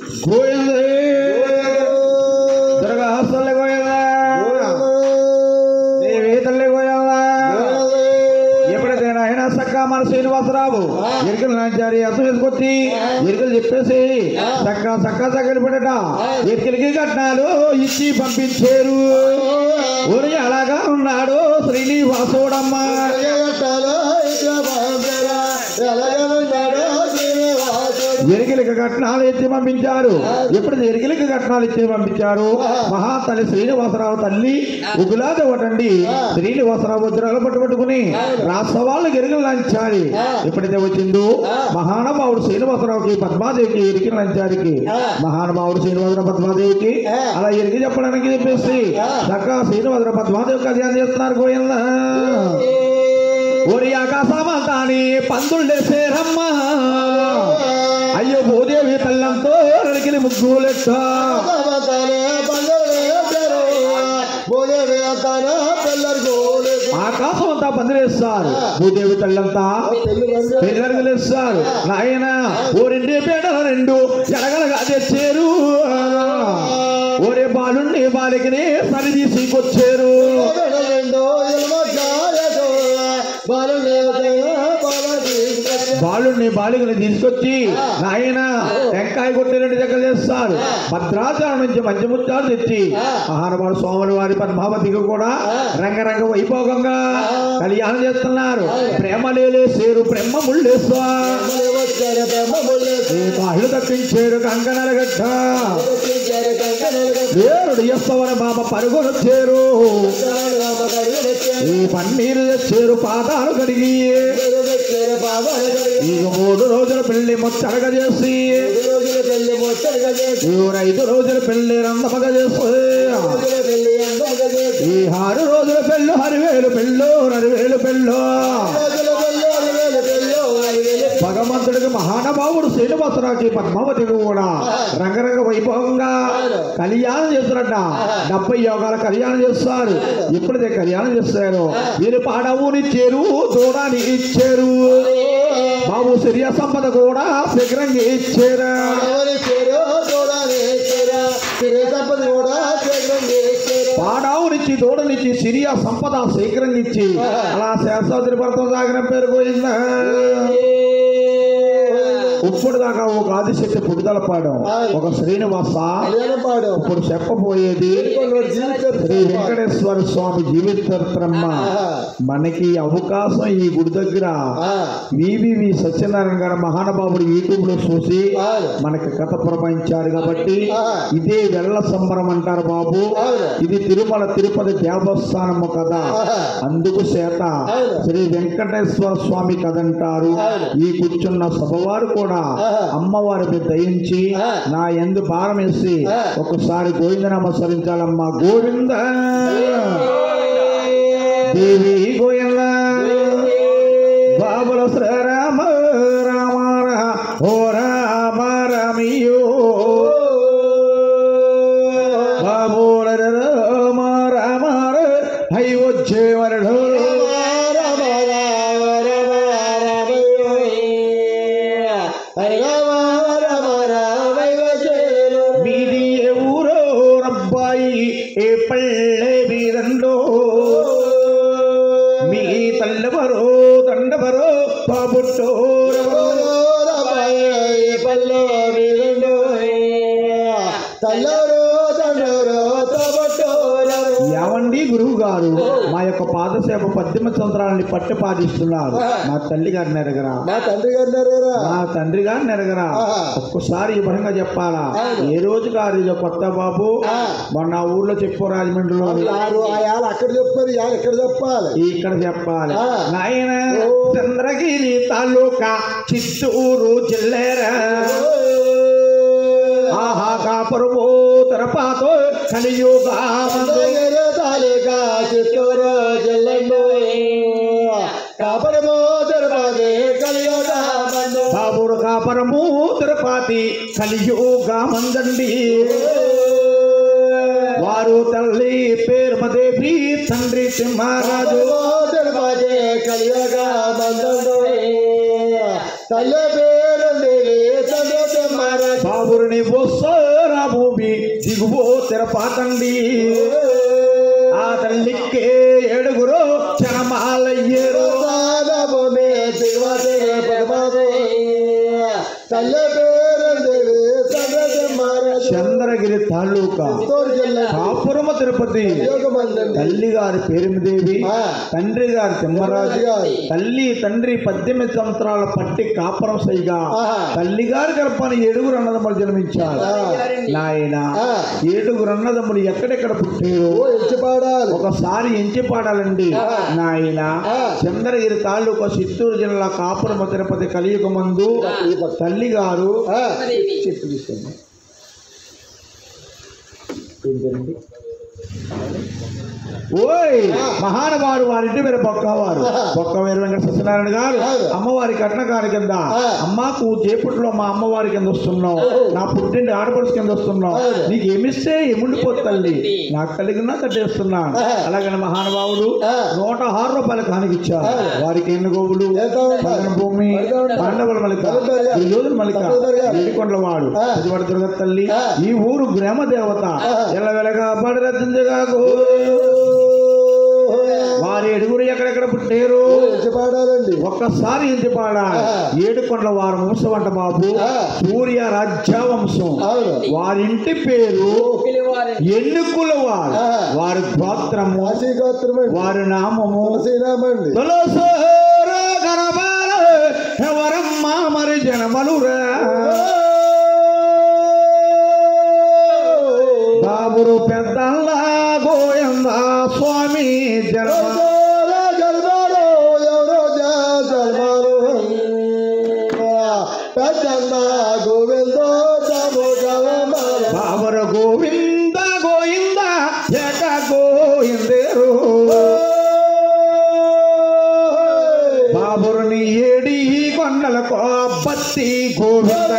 గోవిందే దుర్గా తల్లి గోవిందా దేవి తల్లి గోవిందా ఎప్పుడైతే ఆయన సక్క మన శ్రీనివాసరావు ఎరుకలు నాచారి అర్థం వేసుకొచ్చి ఎరుకలు చెప్పేసి చక్క చక్క చక్కని పడట ఎరుకలకి కట్నాలు ఇచ్చి పంపించారు ఊరి అలాగా ఉన్నాడు శ్రీనివాసుడమ్మ ఎరికలకి కట్నాలు ఎత్తి పంపించారు ఎప్పుడు ఎరికలకి కట్నాలు ఎత్తి పంపించారు మహాతల్లి శ్రీనివాసరావు తల్లి ఉగులాది ఒకటండి శ్రీనివాసరావు వజ్రాలు పట్టుబట్టుకుని రాష్ట్రవాళ్ళకి ఎరుకలు లంచాలి ఎప్పుడైతే వచ్చిందో మహానుభావుడు శ్రీనివాసరావుకి పద్మాదేవికి ఎరికలు లంచారికి మహానుభావుడు శ్రీనివాసరావు పద్మాదేవికి అలా ఎరిగి చెప్పడానికి చెప్పేసి చక్కగా శ్రీనివాసరావు పద్మాదేవి కళ్యాణం చేస్తున్నారు గోయల్లా ఒరి ఆకాశమంతాని పందుళ్ళేసేరమ్మ అయ్యో భూదేవి తల్లంతో నడికిన ముగ్గులెట్ట ఆకాశం అంతా పందిరేస్తారు భూదేవి తల్లంతా పెళ్ళరుగులేస్తారు నాయన ఓ రెండే పేటల రెండు ఎడగలగా తెచ్చారు ఓరే బాలుండి బాలికని సరి తీసుకొచ్చారు బాలుడిని బాలికని తీసుకొచ్చి నాయన టెంకాయ కొట్టినట్టు దగ్గర చేస్తారు భద్రాచలం నుంచి మంచిముత్యాలు తెచ్చి మహానుభావుడు స్వాముల వారి పద్మావతికి కూడా రంగరంగ వైభోగంగా కళ్యాణం చేస్తున్నారు ప్రేమ లేలే సేరు ప్రేమ ముళ్ళేస్తా కాళ్ళు తప్పించారు కంకణల గట్ట ఏరుడు ఎస్తవన బాబా పరుగులొచ్చారు ఈ పన్నీరు తెచ్చారు పాదాలు కడిగి ఈ మూడు రోజుల పెళ్లి ముచ్చడగ చేసి ఈ ఐదు రోజుల పెళ్లి రందమగ చేసి ఈ ఆరు రోజుల పెళ్ళు హరివేలు పెళ్ళు హరివేలు పెళ్ళు భగవంతుడికి మహానుభావుడు శ్రీనివాసరావుకి పద్మావతికి కూడా రంగరంగ వైభవంగా కళ్యాణం చేస్తున్నట్ట డెబ్బై యోగాల కళ్యాణం చేస్తారు ఎప్పుడైతే కళ్యాణం చేస్తారు వీరు పాడవునిచ్చారు దూడాన్ని ఇచ్చారు బాబు శరీర సంపద కూడా శీఘ్రంగా ఇచ్చారు పాడావునిచ్చి దూడనిచ్చి సిరియా సంపద శీఘ్రంగా ఇచ్చి అలా శాస్త్రాద్రి భర్త సాగిన పేరు పోయిందా ఇప్పుడు దాకా ఒక ఆదిశక్తి పుట్టుదల పాడాం ఒక శ్రీనివాస ఇప్పుడు చెప్పబోయేది శ్రీ వెంకటేశ్వర స్వామి జీవిత చరిత్రమ్మ మనకి అవకాశం ఈ గుడి దగ్గర వివివి సత్యనారాయణ గారు మహానుభావుడు యూట్యూబ్ లో చూసి మనకి కథ ప్రపంచారు కాబట్టి ఇదే వెళ్ళ సంబరం అంటారు బాబు ఇది తిరుమల తిరుపతి దేవస్థానము కదా అందుకు చేత శ్రీ వెంకటేశ్వర స్వామి కథ అంటారు ఈ కూర్చున్న సభవారు కూడా అమ్మవారిపై దయించి నా ఎందు భారం వేసి ఒకసారి గోవిందనామ స్మరించాలమ్మా గోవింద దేవి గోవింద బాబుల శ్రీరామ రామ రా- ఓ రామ రమియో బాబుల రామ రామ హై వచ్చే వరడు మీది ఏ ఊరో రబ్బాయి ఏ పల్లె వీరంలో మీ తల్లవరో దండవరో బాబుట్టోరో తల్లరో తండ్రో తబట్టోరో ఏమండి గురువు గారు మా యొక్క పాదసేవ పద్దెనిమిది సంవత్సరాలని పట్టు పాటిస్తున్నారు మా తల్లి గారిని ఎరగరా మా తండ్రి గారు నరేరా మా తండ్రి గారిని ఎరగరా ఒక్కసారి ఈ విధంగా చెప్పాలా ఏ రోజు కాదు ఇది కొత్త బాబు మొన్న ఊర్లో చెప్పు రాజమండ్రిలో ఆరు ఆయాలు అక్కడ చెప్పారు ఇవాళ ఇక్కడ చెప్పాలి ఇక్కడ చెప్పాలి నాయన చంద్రగిరి తాలూకా చిత్తూరు జిల్లేరా ఆహా కాపురమో తరపాతో కలియుగా చంద్రగిరి తాలూకా చిత్తూరు జిల్లండు కాపరమో తిరుపతి కలియుగ బండు బాబుడు కాపురము తిరుపతి కలియుగా మందండి వారు తల్లి పేరుమదేవి తండ్రి సింహరాజు కాపరమో తిరుపతి కలియుగ బండు తల్లి పేరు తండ్రి మహారాజు బాబురుని బొస్సరా భూమి దిగువో తెరపాతండి ఆ తల్లికే ఏడుగురు చనమాలయ్యేరు భూమి దిగుమతి పదమాది తల్లి పేరందేవి తండ్రి మహారాజు చంద్రగిరి తాలూకా చిత్తూరు జిల్లా కాపురమ తిరుపతి యోగమందండి తల్లి గారి పేరుమిదేవి ఆ. తండ్రి గారి తిమ్మరాజు గారు. తల్లి తండ్రి పద్దెనిమిది సంవత్సరాల పట్టి కాపురం సైగా ఆహా. తల్లి గారి గర్భాన్ని ఏడుగురు అన్నదమ్ములు జన్మించారు ఆ. నాయన ఆ. ఏడుగురు అన్నదమ్ములు ఎక్కడెక్కడ పుట్టారు ఓ ఎచ్చి పాడాలి ఒకసారి ఎంచి పాడాలండి ఆ. నాయన ఆ. చంద్రగిరి తాలూకా చిత్తూరు జిల్లా కాపురమ తిరుపతి కలియుగ మందు తల్లి గారు ఆ, చెట్టు తీసుకోండి ఏంటండి? ఓయ్ మహానుభావుడు వారింటి మీరు బొక్కవారు బొక్క వీర వెంకట సత్యనారాయణ గారు అవును. అమ్మవారి కట్నకారి కింద ఆ. అమ్మకు చేపట్లో మా అమ్మవారి కింద వస్తున్నావు నా పుట్టింటి ఆడపడుచు కింద వస్తున్నావు అవును. నీకు ఏమిస్తే ఎముండిపోతు తల్లి నాకు కలిగినా కట్టేస్తున్నాను ఆ. అలాగని మహానుభావుడు ఆ. నూట ఆరు రూపాయలు కానికిచ్చారు వారికి ఎన్ని గోవులు ఎంత ఉంటాయి? పదన భూమి ఎంత ఉంటాయి? పాండవుల మలిక తల్లిదండ్రులు. దుర్యోధన మలిక తల్లిదండ్రులు. ఏడికొండల వాడు ఆ. పదివాడి దుర్గ తల్లి ఆ. ఈ ఊరు గ్రామ దేవత ఆ. ఎల్ల వెలగా పడి రచించగా వారి ఏడుగురు ఎక్కడెక్కడ పుట్టారు ఎచ్చి పాడాలండి ఒక్కసారి ఇంటి పాడ ఆ. ఏడుకొండల వారు వంశం అంట బాబు ఆ. సూర్య రాజ్యవంశం అవును వారింటి పేరు ఎన్నుకుల వారు ఆ. వారి గోత్రము కాశీ గోత్రమండి వారి నామము తులసీనామండి తులసోర గరబాల ఎవరమ్మా మరి జనమలురా బాబురు పెద్దల్లా గోయందా స్వామి జనమ జల్మాలో ఎవరో జల్మాలో పెద్దన్న గోవిందో తము జలమాల బాబురు గోవింద గోయింద ఏక గోయిందేరు బాబురుని ఏడి కొండలకు బత్తి గోవింద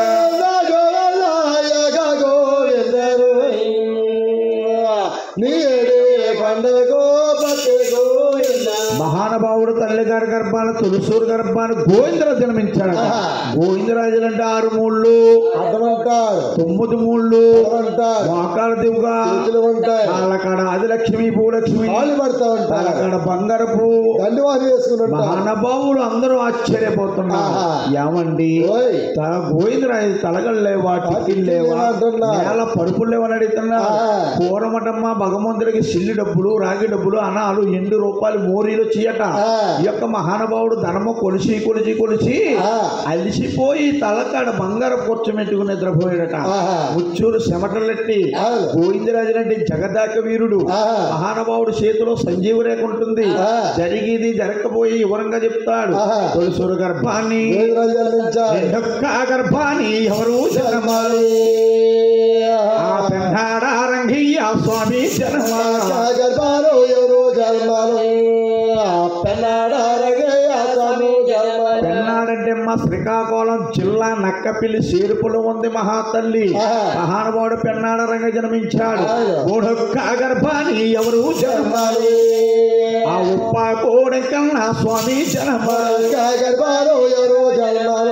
మహానుభావుడు తల్లి గారి గర్భాన తులసూరు గర్భాన గోవిందరాజు జన్మించాడు ఆహా. గోవిందరాజులు అంటే ఆరు మూళ్ళు అర్థమంటారు తొమ్మిది మూళ్ళు అంటారు మోకాల దివుగా చేతులు ఉంటాయి కాళ్ళకాడ ఆదిలక్ష్మి భూలక్ష్మి కాళ్ళు పడతా ఉంటారు కాళ్ళకాడ బంగారపు దండి వారి వేసుకుని ఉంటారు మహానుభావులు అందరూ ఆశ్చర్యపోతున్నారు ఆహా. ఏమండి ఓయ్ తల గోవిందరాజు తలగలు లేవా టిఫిన్ లేవా అంటున్నా. నేల పరుపులు లేవని అడుగుతున్నా ఆ. పూర్వమటమ్మ భగవంతుడికి సిల్లి డబ్బులు రాగి డబ్బులు అనాలు ఎండు రూపాయలు మోరీలు చీయట ఆ. ఈ యొక్క మహానుభావుడు ధనము కొలిసి కొలిసి కొలిసి ఆ. అలిసిపోయి తలకాడ బంగారు కూర్చోమెట్టుకుని నిద్రపోయాడట ఆహా. ముచ్చూరు చెమటలెట్టి అవును. గోవిందరాజు అంటే జగదాక వీరుడు ఆహా. మహానుభావుడు చేతిలో సంజీవ రేఖ ఉంటుంది ఆ. జరిగేది జరగకపోయి వివరంగా చెప్తాడు ఆహా. తొలిసూరు గర్భాన్ని గోవిందరాజు జన్మించారు రెండొక్క గర్భాన్ని ఎవరు జనమాలు ఆ పెన్నాడ రంగయ్య స్వామి జనమా గర్భాలు ఎవరు జన్మాలు పెన్నాడారగయ్య స్వామి జన్మాలు పెన్నాడంటే మా శ్రీకాకుళం జిల్లా నక్కపిల్లి చేరుపులో ఉంది మహాతల్లి ఆహా. మహానుభావుడు పెన్నాడ రంగ జన్మించాడు అవును. మూడొక్క గర్భాన్ని ఎవరు జనమాలు ఆ ఉప్ప కోడె కన్నా స్వామి జనమాలు గర్భాలు ఎవరు జన్మాలు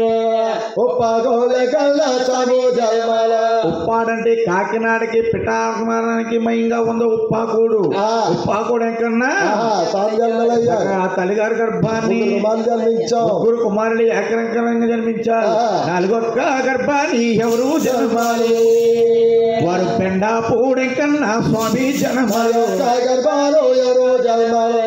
ఉప్పగోలే కళ్ళ స్వామి జన్మాల ఉప్పాడంటే కాకినాడకి పిఠాకుమారానికి మయంగా ఉంది ఉప్పాకోడు ఆ. ఉప్పాకోడు ఎక్కడన్నా స్వామి జన్మలయ్యారు ఆ తల్లిగారి గర్భాన్ని మనం జన్మించాం ముగ్గురు కుమారులు ఏకరంకరంగా జన్మించారు ఆ. నాలుగొక్క గర్భాన్ని ఎవరు జన్మాలి వారు పెండా పూడెంకన్నా స్వామి జనమాలు గర్భాలు ఎవరు జన్మాలు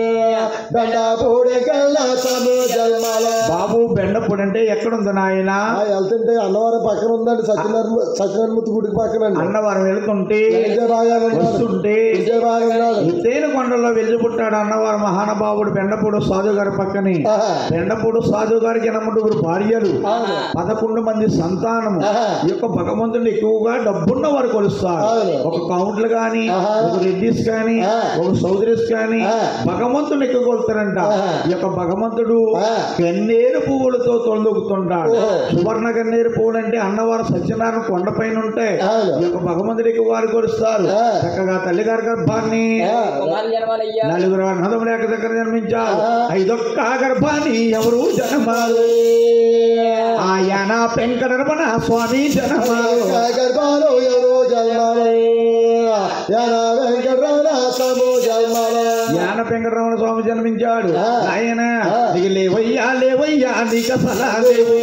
దండాపూడి కళ్ళ స్వామి జన్మాల బాబు బెండపూడి అంటే ఎక్కడుంది నాయన ఆ, వెళ్తుంటే అన్నవరం పక్కన ఉందండి సత్యనారాయణ సత్యనారాయణమూర్తి గుడికి పక్కన అండి అన్నవారు వెళుతుంటే విజయభాగాలు ఉన్నాడు వస్తుంటే విజయభాగం ఉన్నాడు ఎత్తైన కొండల్లో వెళ్ళి పుట్టాడు అన్నవారు మహానుభావుడు బెండపూడు సాధు గారి పక్కనే ఆహా. బెండపూడు సాధు గారికి ఎనముడుగురు భార్యలు అవును. పదకొండు మంది సంతానము ఆహా. ఈ యొక్క భగవంతుని ఎక్కువగా డబ్బున్న వారు కొలుస్తారు అవును. ఒక కౌంట్లు గాని ఆహా. ఒక రెడ్డిస్ గాని ఆ. ఒక సౌదరీస్ గాని ఆ. భగవంతుని ఎక్కువ కొలుస్తారు తొలదొక్కుతారంట ఈ యొక్క భగవంతుడు ఆ. కన్నేరు పువ్వులతో తొలదొక్కుతుంటాడు ఓహో. సువర్ణ కన్నేరు పువ్వులు అంటే అన్నవారు సత్యనారాయణ కొండపైన ఉంటాయి అవును. ఈ యొక్క భగవంతుడికి వారు కొలుస్తారు ఆ. చక్కగా తల్లిగారి గర్భాన్ని ఆ, కుమారులు జన్మాలయ్యా నలుగురు అన్నదముల యొక్క దగ్గర జన్మించారు ఆ. ఐదొక్క గర్భాన్ని ఎవరు జన్మాలు ఆయన వెంకటరమణ స్వామి జన్మాలు గర్భాలు ఎవరో జన్మాలు యాన వెంకటరమణ సమో జన్మాలు యాన వెంకటరమణ స్వామి జన్మించాడు ఆ. ఆయన ఆ. నీకు లేవయ్యా లేవయ్యా నీకు సలా లేవు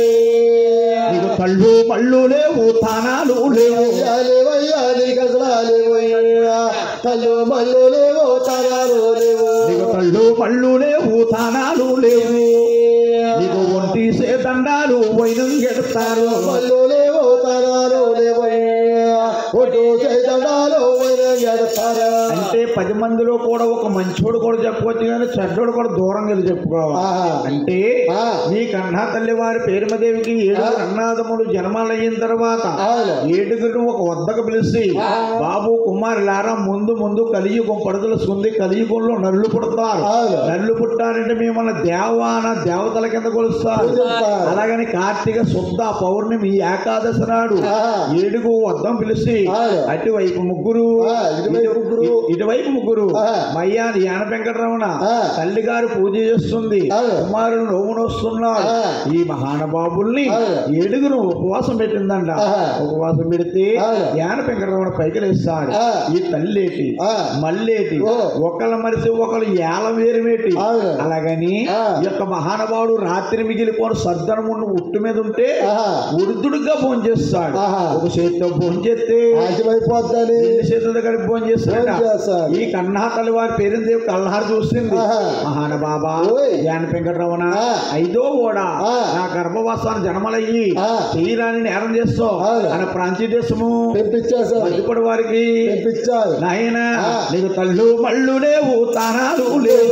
నీకు కళ్ళు మళ్ళు లేవు తానాలు లేవు లేవయ్యా నీకు అసలు లేవయ్యా కళ్ళు మళ్ళు లేవో తరాలు లేవు నీకు కళ్ళు మళ్ళు లేవు తానాలు లేవు నీకు ఒంటి సేదండాలు వైనం గెడతారు మళ్ళు లేవో తరాలు లేవయ్యా ఒడ్డు చైతన్యాలు గడతారా అంటే పది మందిలో కూడా ఒక మంచోడు కూడా చెప్పుకోవచ్చు కానీ చెడ్డోడు కూడా దూరంగా వెళ్ళి చెప్పుకోవాలి ఆహా. అంటే ఆ. నీ కన్నా తల్లి వారి పేరుమదేవికి ఏడుగురు అన్నాదములు జన్మాలయ్యిన తర్వాత అవును. ఏడుగురు ఒక వద్దకు పిలిచి బాబు కుమారి లారా ముందు ముందు కలియుగం పడుదలుసుకుంది కలియుగంలో నల్లు పుడతారు అవును. నల్లు పుట్టారంటే మిమ్మల్ని దేవాన దేవతల కింద కొలుస్తారు పూజిస్తారు. అలాగని కార్తీక శుద్ధ పౌర్ణమి ఏకాదశి నాడు ఆ. ఏడుగు వద్దం పిలిచి అవును. అటువైపు ముగ్గురు ఆ, ఇటువైపు ముగ్గురు. ఇటు- ఇటువైపు ముగ్గురు ఆ. మయ్యాని యాన వెంకటరమణ ఆ. తల్లి గారు పూజ చేస్తుంది అవును. కుమారుడు నోమును వస్తున్నారు ఆ. ఈ మహానుభావుల్ని అవును. ఏడుగురు ఉపవాసం పెట్టిందంట ఆహా. ఉపవాసం పెడితే అవును. యాన వెంకటరమణ పైకి లేస్తాడు ఆ. ఈ తల్లేటి ఆ. మల్లేటి ఓ. ఒకళ్ళ మరిసి ఒకళ్ళు ఏల వేరుమేటి అవును. అలాగని ఆ. ఈ యొక్క మహానుభావుడు రాత్రి మిగిలిపోని సర్దనం ఉన్న ఉట్టు మీద ఉంటే ఆహా. ఉడుదుడుగా భోజనం చేస్తాడు ఆహా. ఒక చేతితో భోజనం చేస్తే ఆశమైపోద్దని రెండు చేతుల దగ్గర భోజనం చేస్తాడు భోజనం చేస్తాడు. ఈ కన్నా తల్లి వారి పేరుని దేవు కల్లారు చూస్తుంది ఆహా. మహాన బాబా ఓయ్. జ్ఞాన వెంకటరమణ ఆ. ఐదో ఓడా ఆ. నా గర్భవాసాన్ని జన్మలయ్యి ఆ. చేయరాని నేరం చేస్తావు అవును. మన ప్రాంతీయ దేశము పెంపించేశారు మధ్యపడి వారికి పెంపించారు నాయన ఆ. నీకు తల్లు మళ్ళు లేవు తానాలు లేవు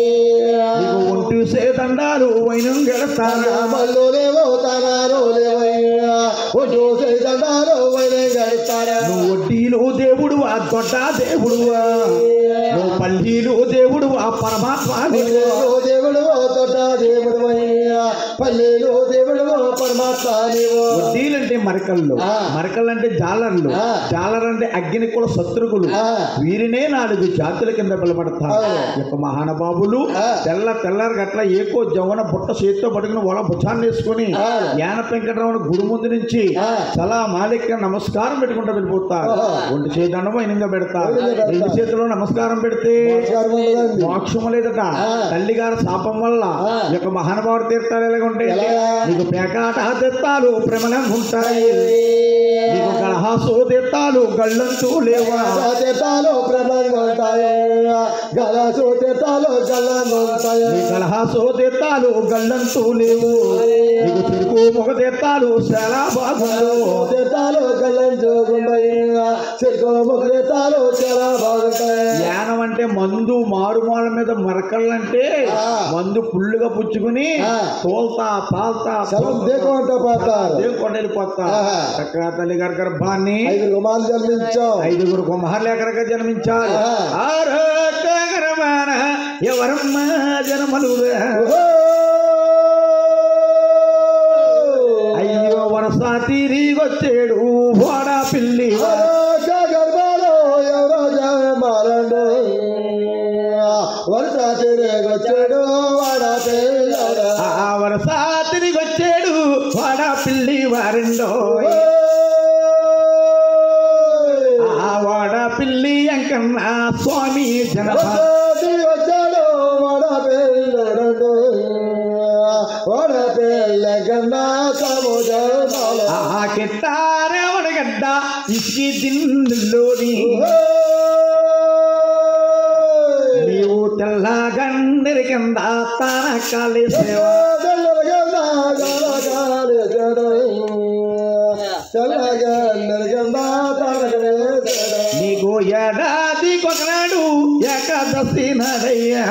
నీకు ఒంటి సేదండాలు వైనం గెడతారా మళ్ళు లేవో తనాలు లేవయ్యా ఒడ్డు చైతన్యాలు వైనే గడతారా నువ్వు వడ్డీలు దేవుడువా దొడ్డ దేవుడువా నువ్వు పల్లీలు దేవుడువా పరమాత్మ నీవు. దేవుడు తోట దేవుడు పల్లెలు దేవుడు పరమాత్మ నీవు వడ్డీలంటే మరకళ్ళు ఆ. మరకలంటే జాలర్లు ఆ. జాలర్ అంటే అగ్నికుల శత్రుగులు ఆ. వీరినే నాలుగు జాతుల కింద పిలబడతారు అవును. ఈ యొక్క మహానుభావులు ఆ. తెల్ల తెల్లారి గట్ల ఏకో జవన బుట్ట చేతితో పట్టుకుని వాళ్ళ భుజాన్ని వేసుకుని ఆ. యాన వెంకటరమణ గుడి ముందు నుంచి ఆ. చాలా మాలిక నమస్కారం పెట్టుకుంటూ వెళ్ళిపోతారు ఓహో. ఒంటి చేతండం వైనంగా పెడతారు వైనంగా పెడతారు. రెండు చేతుల్లో నమస్కారం పెడితే నమస్కారం ఉండదండి. మోక్షం లేదట ఆ. తల్లి గారి శాపం వల్ల ఆ. ఈ యొక్క మహానుభావుడు తీర్థాలు ఎలాగ ఉంటాయి ఎలాగా? నీకు పేకాట తీర్థాలు ప్రమలంగా ఉంటాయి నీకు కలహాసు తీర్థాలు గళ్ళంతూ లేవా తీర్థాలు ప్రబంధ ఉంటాయి గలాసు తీర్థాలు గల్లంగా ఉంటాయి నీ కలహాసు తీర్థాలు గళ్ళంతూ లేవు నీకు తిరుగు మొగ తీర్థాలు చాలా బాగుండు తీర్థాలు గల్లం చూగుంటాయి చెరుకు ముగ్గు తీర్థాలు చాలా బాగుంటాయి జ్ఞానం అంటే మందు మారుమూల మీద మరకళ్ళంటే ఆ. మందు పుల్లుగా పుచ్చుకుని ఆ. తోల్తా పాల్తా శవం దేకుంటా పోతారు దేవుకొని వెళ్ళిపోతా ఆహా. చక్కగా తల్లి గారి గర్భాన్ని ఐదు రుమాలు జన్మించాం ఐదుగురు కుమారులేకరగా జన్మించారు ఆహా. ఆరోగ్యకరమాన ఎవరమ్మా జనమలు ఓహో! అయ్యో వరస తిరిగొచ్చేడు వాడా పిల్లి ఆరోగ్య గర్భాలు ఎవరో జన్మాలండు. వరుస తిరిగొచ్చాడు వాడ పిల్లడా. ఆ వరస తిరిగొచ్చేడు వాడా పిల్లి వారిండో ఆ వాడ పిల్లి అంకన్నా స్వామి జనప వరస వచ్చాడు వాడ పిల్లడు. వాడ పిల్ల కన్నా సముద్రాలు. ఆ కిట్టారేవడగడ్డ ఇసుకి దిండులోని నీవు తెల్లగండిరి కింద తన కాలేసేవా నీకు ఏడాది కొకనాడు ఏకాదశి నడయ్యా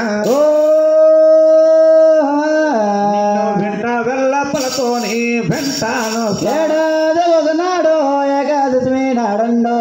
వెంట వెళ్ళపలతోని వెంటాను ఏడాది ఒకనాడు ఏకాదశి నాడండో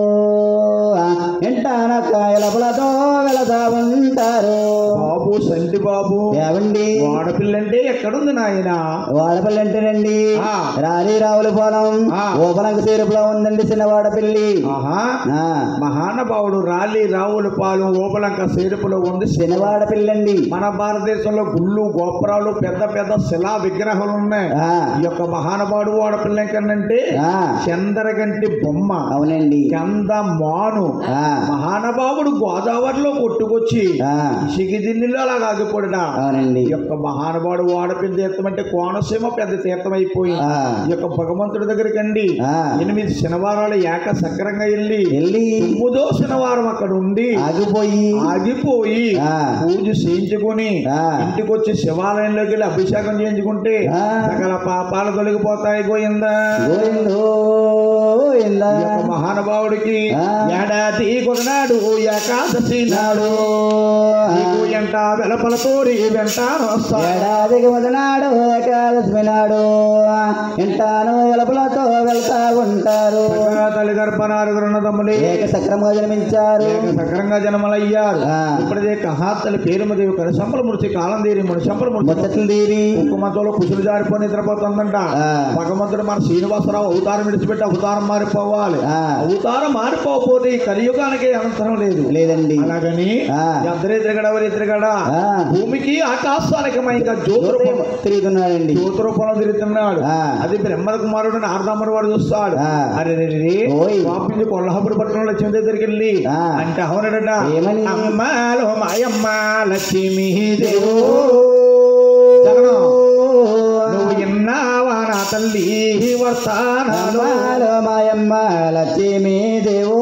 ఎంటాన కాయల పులతో వెళతా ఉంటారు బాబు సంధ్య బాబు ఏమండి వాడపిల్ల అంటే ఎక్కడుంది నాయన వాడపల్లి అంటేనండి ఆ. రాలి రావుల పొలం ఆ. ఓపలంక చేరుపులో ఉందండి చిన్న వాడపల్లి ఆహా ఆ, మహానుభావుడు రాలి రావుల పాలు ఓపలంక సేరుపులో ఉంది చిన్న వాడపల్లి అండి మన భారతదేశంలో గుళ్ళు గోపురాలు పెద్ద పెద్ద శిలా విగ్రహాలు ఉన్నాయి ఆ, ఈ యొక్క మహానుభావుడు వాడపిల్ల ఎక్కడంటే ఆ, చంద్రగంటి బొమ్మ అవునండి కంద మాను ఆ, మహానుభావుడు గోదావరిలో కొట్టుకొచ్చి ఆ, సిగిదిన్నిలో అలా కాగిపోడునా అవునండి ఈ యొక్క మహానుభావుడు వాడపిల్ల తీర్థం అంటే కోనసీమ పెద్ద తీర్థం అయిపోయి ఆ, ఈ యొక్క భగవంతుడి దగ్గరికి అండి ఆ, ఎనిమిది శనివారాలు ఏక సక్రంగా వెళ్ళి వెళ్ళి తొమ్మిదో శనివారం అక్కడ ఉండి ఆగిపోయి ఆగిపోయి ఆ, పూజ చేయించుకొని ఆ. ఇంటికి వచ్చి శివాలయంలోకి వెళ్ళి అభిషేకం చేయించుకుంటే ఆ. సకల పాపాలు తొలగిపోతాయి గోయిందా గోవిందో గోవిందా. ఈ యొక్క మహానుభావుడికి ఆ. ఏడాది కొన్నాడు ఏకాదశి నాడు నాడు నీకు ఎంట వెలపలతోరి వెంట వస్తాడు ఏడాదికి మొదనాడు ఏకాదశి నాడు ఇంటాను వెలుపలతో వెళ్తా ఉంటారు తల్లి గర్భనారుగురున్న తమ్ములే ఏక సక్రమంగా జన్మించారు ఏక సక్రంగా జన్మలయ్యారు ఆ. ఇప్పుడే కహాత్తలి పేరుమదేవి కనసంపల మృతి కాలం తీరి మునిసంపల మృతి ముచ్చట్లు తీరి కుంకుమతోలో కుసులు జారిపోయి నిద్రపోతుందంట ఆ. భగవంతుడు మన శ్రీనివాసరావు అవతారం విడిచిపెట్టి అవతారం మారిపోవాలి ఆ. అవతారం మారిపోకపోతే ఈ కలియుగానికి అనంతరం లేదు లేదండి అలాగని ఆ. ఎద్దరే తిరగడ ఎవరు తిరగడ ఆ. భూమికి ఆకాశానికి ఇంకా జ్యోతి రూపం తిరుగుతున్నాడండి జ్యోతి రూపంలో తిరుగుతున్నాడు ఆ. అది బ్రహ్మద కుమారుడు నారదమ్మడు వాడు చూస్తాడు ఆ. అరే రే, రే, రే. ఓయ్. పాపింది కొల్లాపురి పట్టణంలో లక్ష్మి దగ్గరికి వెళ్ళి ఆ. అంటే అవునడట ఏమని? అమ్మాలో మాయమ్మ లక్ష్మీ దేవో జగనం. నువ్వు ఎన్నావా నా తల్లి వర్తానాలు అమ్మాలో మాయమ్మ లక్ష్మీ దేవో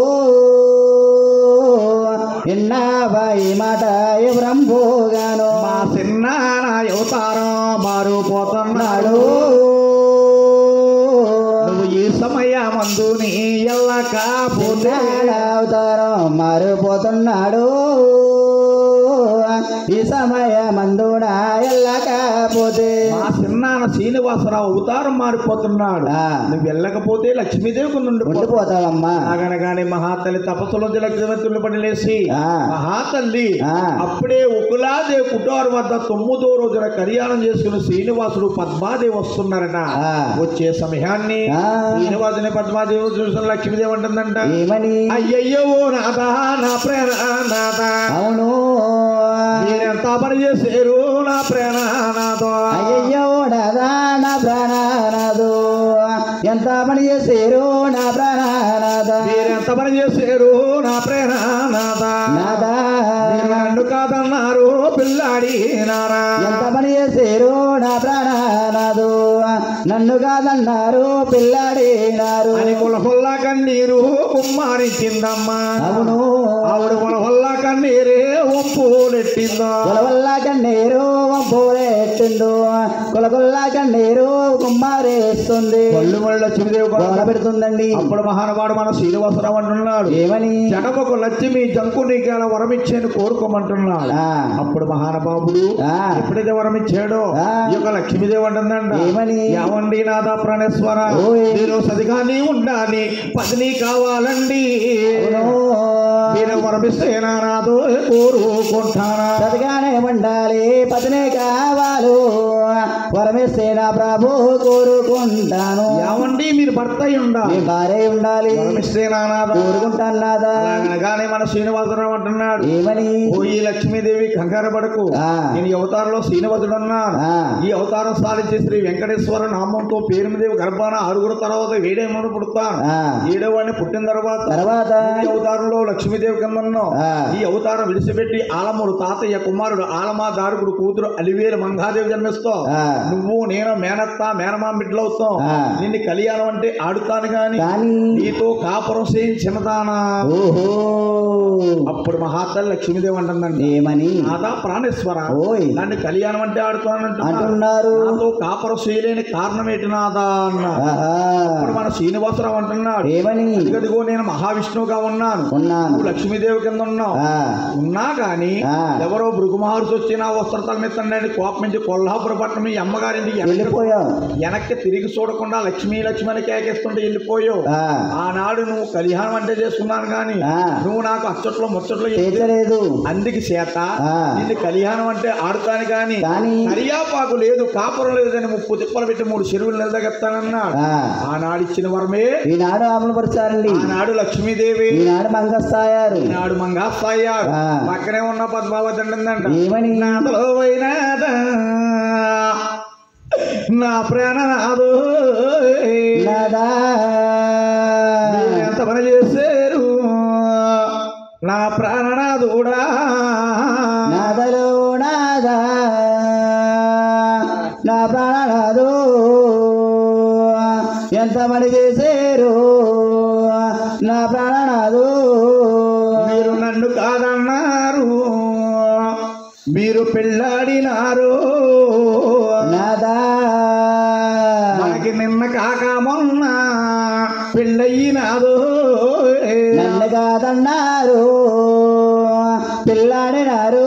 ఎన్నాబాయి మాట బ్రహ్మోగాను మా చిన్న నా అవతారం మారిపోతున్నాడు నువ్వు ఈ సమయమందు నీ ఎల్లకపోతే అవతారం మారిపోతున్నాడు ఈ సమయమందున ఎల్లకపోతే మా చిన్నాన్న శ్రీనివాసరావు అవతారం మారిపోతున్నాడు ఆ. నువ్వు వెళ్ళకపోతే లక్ష్మీదేవి నుండి ఉండిపోతావమ్మా అనగానే మహాతల్లి తపస్సులోంచి లక్ష్మీతులు పడి లేచి ఆ. మహాతల్లి ఆ. అప్పుడే ఉకులాదేవి కుటారు వద్ద తొమ్మిదో రోజున కళ్యాణం చేసుకుని శ్రీనివాసుడు పద్మాదేవి వస్తున్నారట ఆ. వచ్చే సమయాన్ని ఆ. శ్రీనివాసుని పద్మాదేవి చూసిన లక్ష్మీదేవి అంటుందంట ఏమని అయ్యయ్యో నాథ నా ప్రేమ నాథ అవును మీరెంత పని చేశారు నా ప్రేమ నాథ అయ్యయ్యో నాదా నా ప్రాణనాదు ఎంత పని చేసేరు నా ప్రాణనాద మీరెంత పని చేశారు నా ప్రేమ నాథ నాదా మీరు నన్ను కాదన్నారు పిల్లాడి నారా ఎంత పని చేసేరు నా ప్రాణనాదు నన్ను కాదన్నారు పిల్లాడినారు అని కులహొల్ల కన్నీరు కుమ్మారించిందమ్మా అవును ఆవిడ కులహొల్ల కన్నీరే ఒంపులెట్టిందా కులవల్ల కన్నీరు పోరెట్టిండు కులకుల్ల కన్నీరు కుమ్మారేస్తుంది ఒళ్ళు మళ్ళీ లక్ష్మీదేవి కూడా గోల పెడుతుందండి అప్పుడు మహానుభావుడు మన శ్రీనివాసరావు అంటున్నాడు ఏమని జనమకు లక్ష్మి జంకు నీకేలా వరం ఇచ్చేది కోరుకోమంటున్నాడు ఆ, అప్పుడు మహానుభావుడు ఆ, ఎప్పుడైతే వరం ఇచ్చాడో ఆ. ఈ యొక్క లక్ష్మీదేవి అంటుందంట ఏమని? ఏమండి నాథ ప్రాణేశ్వర ఓయ్. మీరు సదిగాని ఉండాలి పదిని కావాలండి అవును. మీరు వరమిస్తే నాదో కోరుకుంటానా సతిగానే ఉండాలి పతినే కావాలు వరమిస్తే నా ప్రభు కోరుకుంటాను ఏమండి మీరు భర్త అయి ఉండాలి నీ భార్య ఉండాలి వరమిస్తే నానాదో కోరుకుంటాను నాదా అనగానే మన శ్రీనివాసరావు అంటున్నాడు ఏమని ఓ ఈ లక్ష్మీదేవి కంగారు పడకు ఆ. నేను ఈ అవతారంలో శ్రీనివాసుడు అన్నాను ఆ. ఈ అవతారం సాధించి శ్రీ వెంకటేశ్వర నామంతో పేరుమదేవి గర్భాన ఆరుగురు తర్వాత ఏడేమని పుడతాను ఆ, ఏడో వాడిని పుట్టిన తర్వాత తర్వాత ఈ అవతారంలో లక్ష్మీదేవి కింద ఉన్నాం ఆ. ఈ అవతారం విడిచిపెట్టి ఆలమూరు తాతయ్య కుమారుడు ఆలమా దారుకుడు కూతురు అలివేలు మంగాదేవి జన్మిస్తావు ఆ. నువ్వు నేను మేనత్త మేనమా బిడ్డలవుతాం ఆ. నిన్ను కళ్యాణం అంటే ఆడుతాను గాని కానీ నీతో కాపురం చేయించినదానా ఓహో అప్పుడు మహాతల్లి లక్ష్మీదేవి అంటుందండి ఏమని నాదా ప్రాణేశ్వర ఓయ్ నన్ను కళ్యాణం అంటే ఆడుతాను అంటున్నారు నాతో కాపురం చేయలేని కారణం ఏంటి నాదా అన్న ఆహా. అప్పుడు మన శ్రీనివాసరావు అంటున్నాడు ఏమని ఇదిగదిగో నేను మహావిష్ణువుగా ఉన్నాను ఉన్నాను నువ్వు లక్ష్మీదేవి కింద ఉన్నావు ఆ, ఉన్నా కానీ ఆ. ఎవరో భృగు మహర్షి వచ్చి నా వస్త్రతల మీద తండ్రి కోపం నుంచి కొల్హాపుర పట్టణం ఈ అమ్మగారింటి వెనక్కి వెళ్ళిపోయాం వెనక్కి తిరిగి చూడకుండా లక్ష్మీ లక్ష్మి అని కేకేస్తుంటే వెళ్ళిపోయావు ఆ, ఆనాడు నువ్వు కళ్యాణం అంటే చేసుకున్నాను కానీ ఆ. నువ్వు నాకు అచ్చట్లో ముచ్చట్లో చేర్చలేదు అందుకి చేత ఆ. నిన్ను కళ్యాణం అంటే ఆడుతాను కానీ కానీ కరియాపాకు లేదు కాపురం లేదని ముప్పు తిప్పలు పెట్టి మూడు చెరువులు నిలదగెత్తానన్నాడు ఆ, ఆనాడు ఇచ్చిన వరమే ఈనాడు అమలుపరిచారండి ఆనాడు లక్ష్మీదేవి ఈనాడు మంగస్తాయారు ఈనాడు మంగాస్తాయ్యారు ఆ. పక్కనే ఉన్న పద్మావతి అంటుందంట ఏమని నాదలో పోయినాద నా ప్రాణనాదు నాదా మీరు ఎంత పని చేశారు నా ప్రాణనాథుడా నాదలో నాదా నా ప్రాణనాదు ఎంత మడి చేశారు నా ప్రాణనాదు మీరు నన్ను కాదన్నారు మీరు పెళ్ళాడినారు నాదా మనకి నిన్న కాక మొన్న పెళ్ళయినాదు నన్ను కాదన్నారు పిల్లాడినారు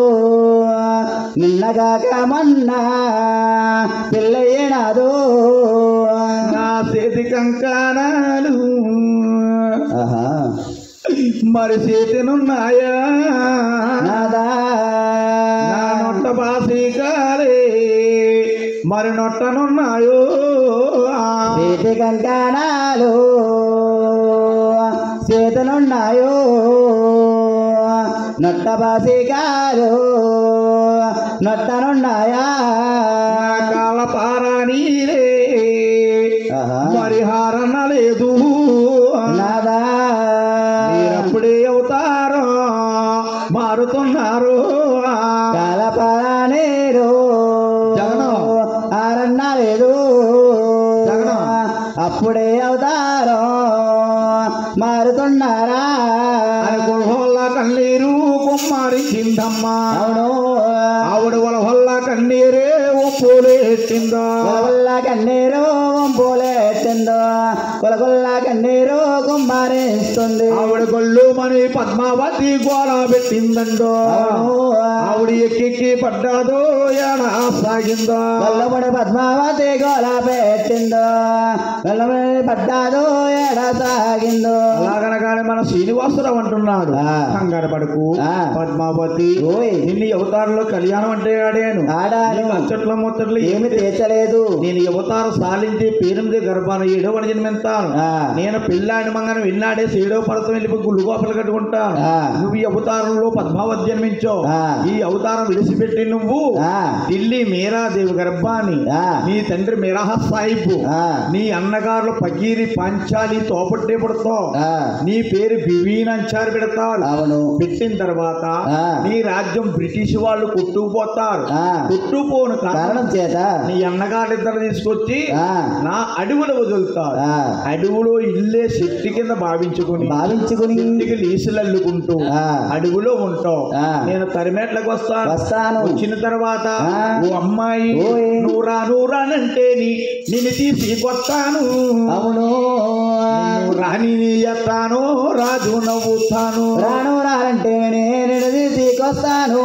నిన్నగాక మొన్న పిల్లయ్యనాదు నా చేతి కంకానాలు ఆహా. మరి చేతినున్నాయా నాదా నా నొట్ట బాసికాలే మరి నొట్టనున్నాయో చేతి కంకణాలు చేతులున్నాయో నొట్ట బాసికాలు నొట్టనున్నాయా నా కాళ్ళ పారానీలే ఆహా. మరి హారణ లేదు నాదా మీరప్పుడే అవుతారో మారుతున్నారు కలపరానేరు జగనం. ఆరన్న లేదు జగనం. అప్పుడే అవుతారో మారుతున్నారా అని వల్ల కన్నీరు కుమ్మరించిందమ్మా అవును ఆవిడ వల్ల కన్నీరే ఒప్పులేసిందా కొలగొల్ల కన్నీరు పోలేస్తుందో కొలగొల్ల కన్నీరు కుమ్మారిస్తుంది ఆవిడ గొల్లు మని పద్మావతి గోళ పెట్టిందండో అవును ఆవిడ ఎక్కెక్కి పడ్డాదో ఏడా సాగిందో గొల్లముడి పద్మావతి గోల పెట్టిందో గొల్లముడి పడ్డాదో ఎడ సాగిందో అలాగనగానే మన శ్రీనివాసరావు అంటున్నాడు ఆ. కంగారు పడుకు ఆ. పద్మావతి ఓయ్ నిన్ను అవతారంలో కళ్యాణం అంటే ఆడాను ఆడాను నీకు అచ్చట్ల ముచ్చట్లు ఏమి తీర్చలేదు నేను అవతారం సాలించి పేరుమిది గర్భాన ఏడో పని జన్మిస్తాను ఆ. నేను పిల్లాడి మంగన విన్నాడే ఏడో పడతాం వెళ్ళిపోయి గుళ్ళు గోపలు కట్టుకుంటాను ఆ. నువ్వు ఈ అవతారంలో పద్మావతి జన్మించావు ఆ. ఈ అవతారం విడిచిపెట్టి నువ్వు ఆ. ఢిల్లీ మీరాదేవి గర్భాన్ని ఆ. నీ తండ్రి మీరాహ సాహిబ్ ఆ. నీ అన్నగారులు పకీరి పంచాలి తోపట్టే పడతావు ఆ. నీ పేరు బివీన్ అంచారు పెడతారు అవును పెట్టిన తర్వాత ఆ. నీ రాజ్యం బ్రిటిష్ వాళ్ళు కొట్టుకుపోతారు ఆ. కొట్టుకుపోను కారణం కారణం చేత నీ అన్నగారిద్దరు తీసుకొచ్చి ఆ. నా అడవులు వదులుతారు ఆ. అడవులో ఇల్లే శక్తి కింద భావించుకుని భావించుకుని ఇంటికి లీసులు అల్లుకుంటూ ఆ. అడవులో ఉంటావు ఆ. నేను తరిమేట్లకు వస్తాను వస్తాను వచ్చిన తర్వాత ఆ. ఓ అమ్మాయి ఓయ్. నూరా నూరానంటే నీ నిన్ను తీసి కొట్టాను అవును నిన్ను రాణి ఎత్తాను రాజు నవ్వుతాను రాను రానంటే నేను తీసుకొస్తాను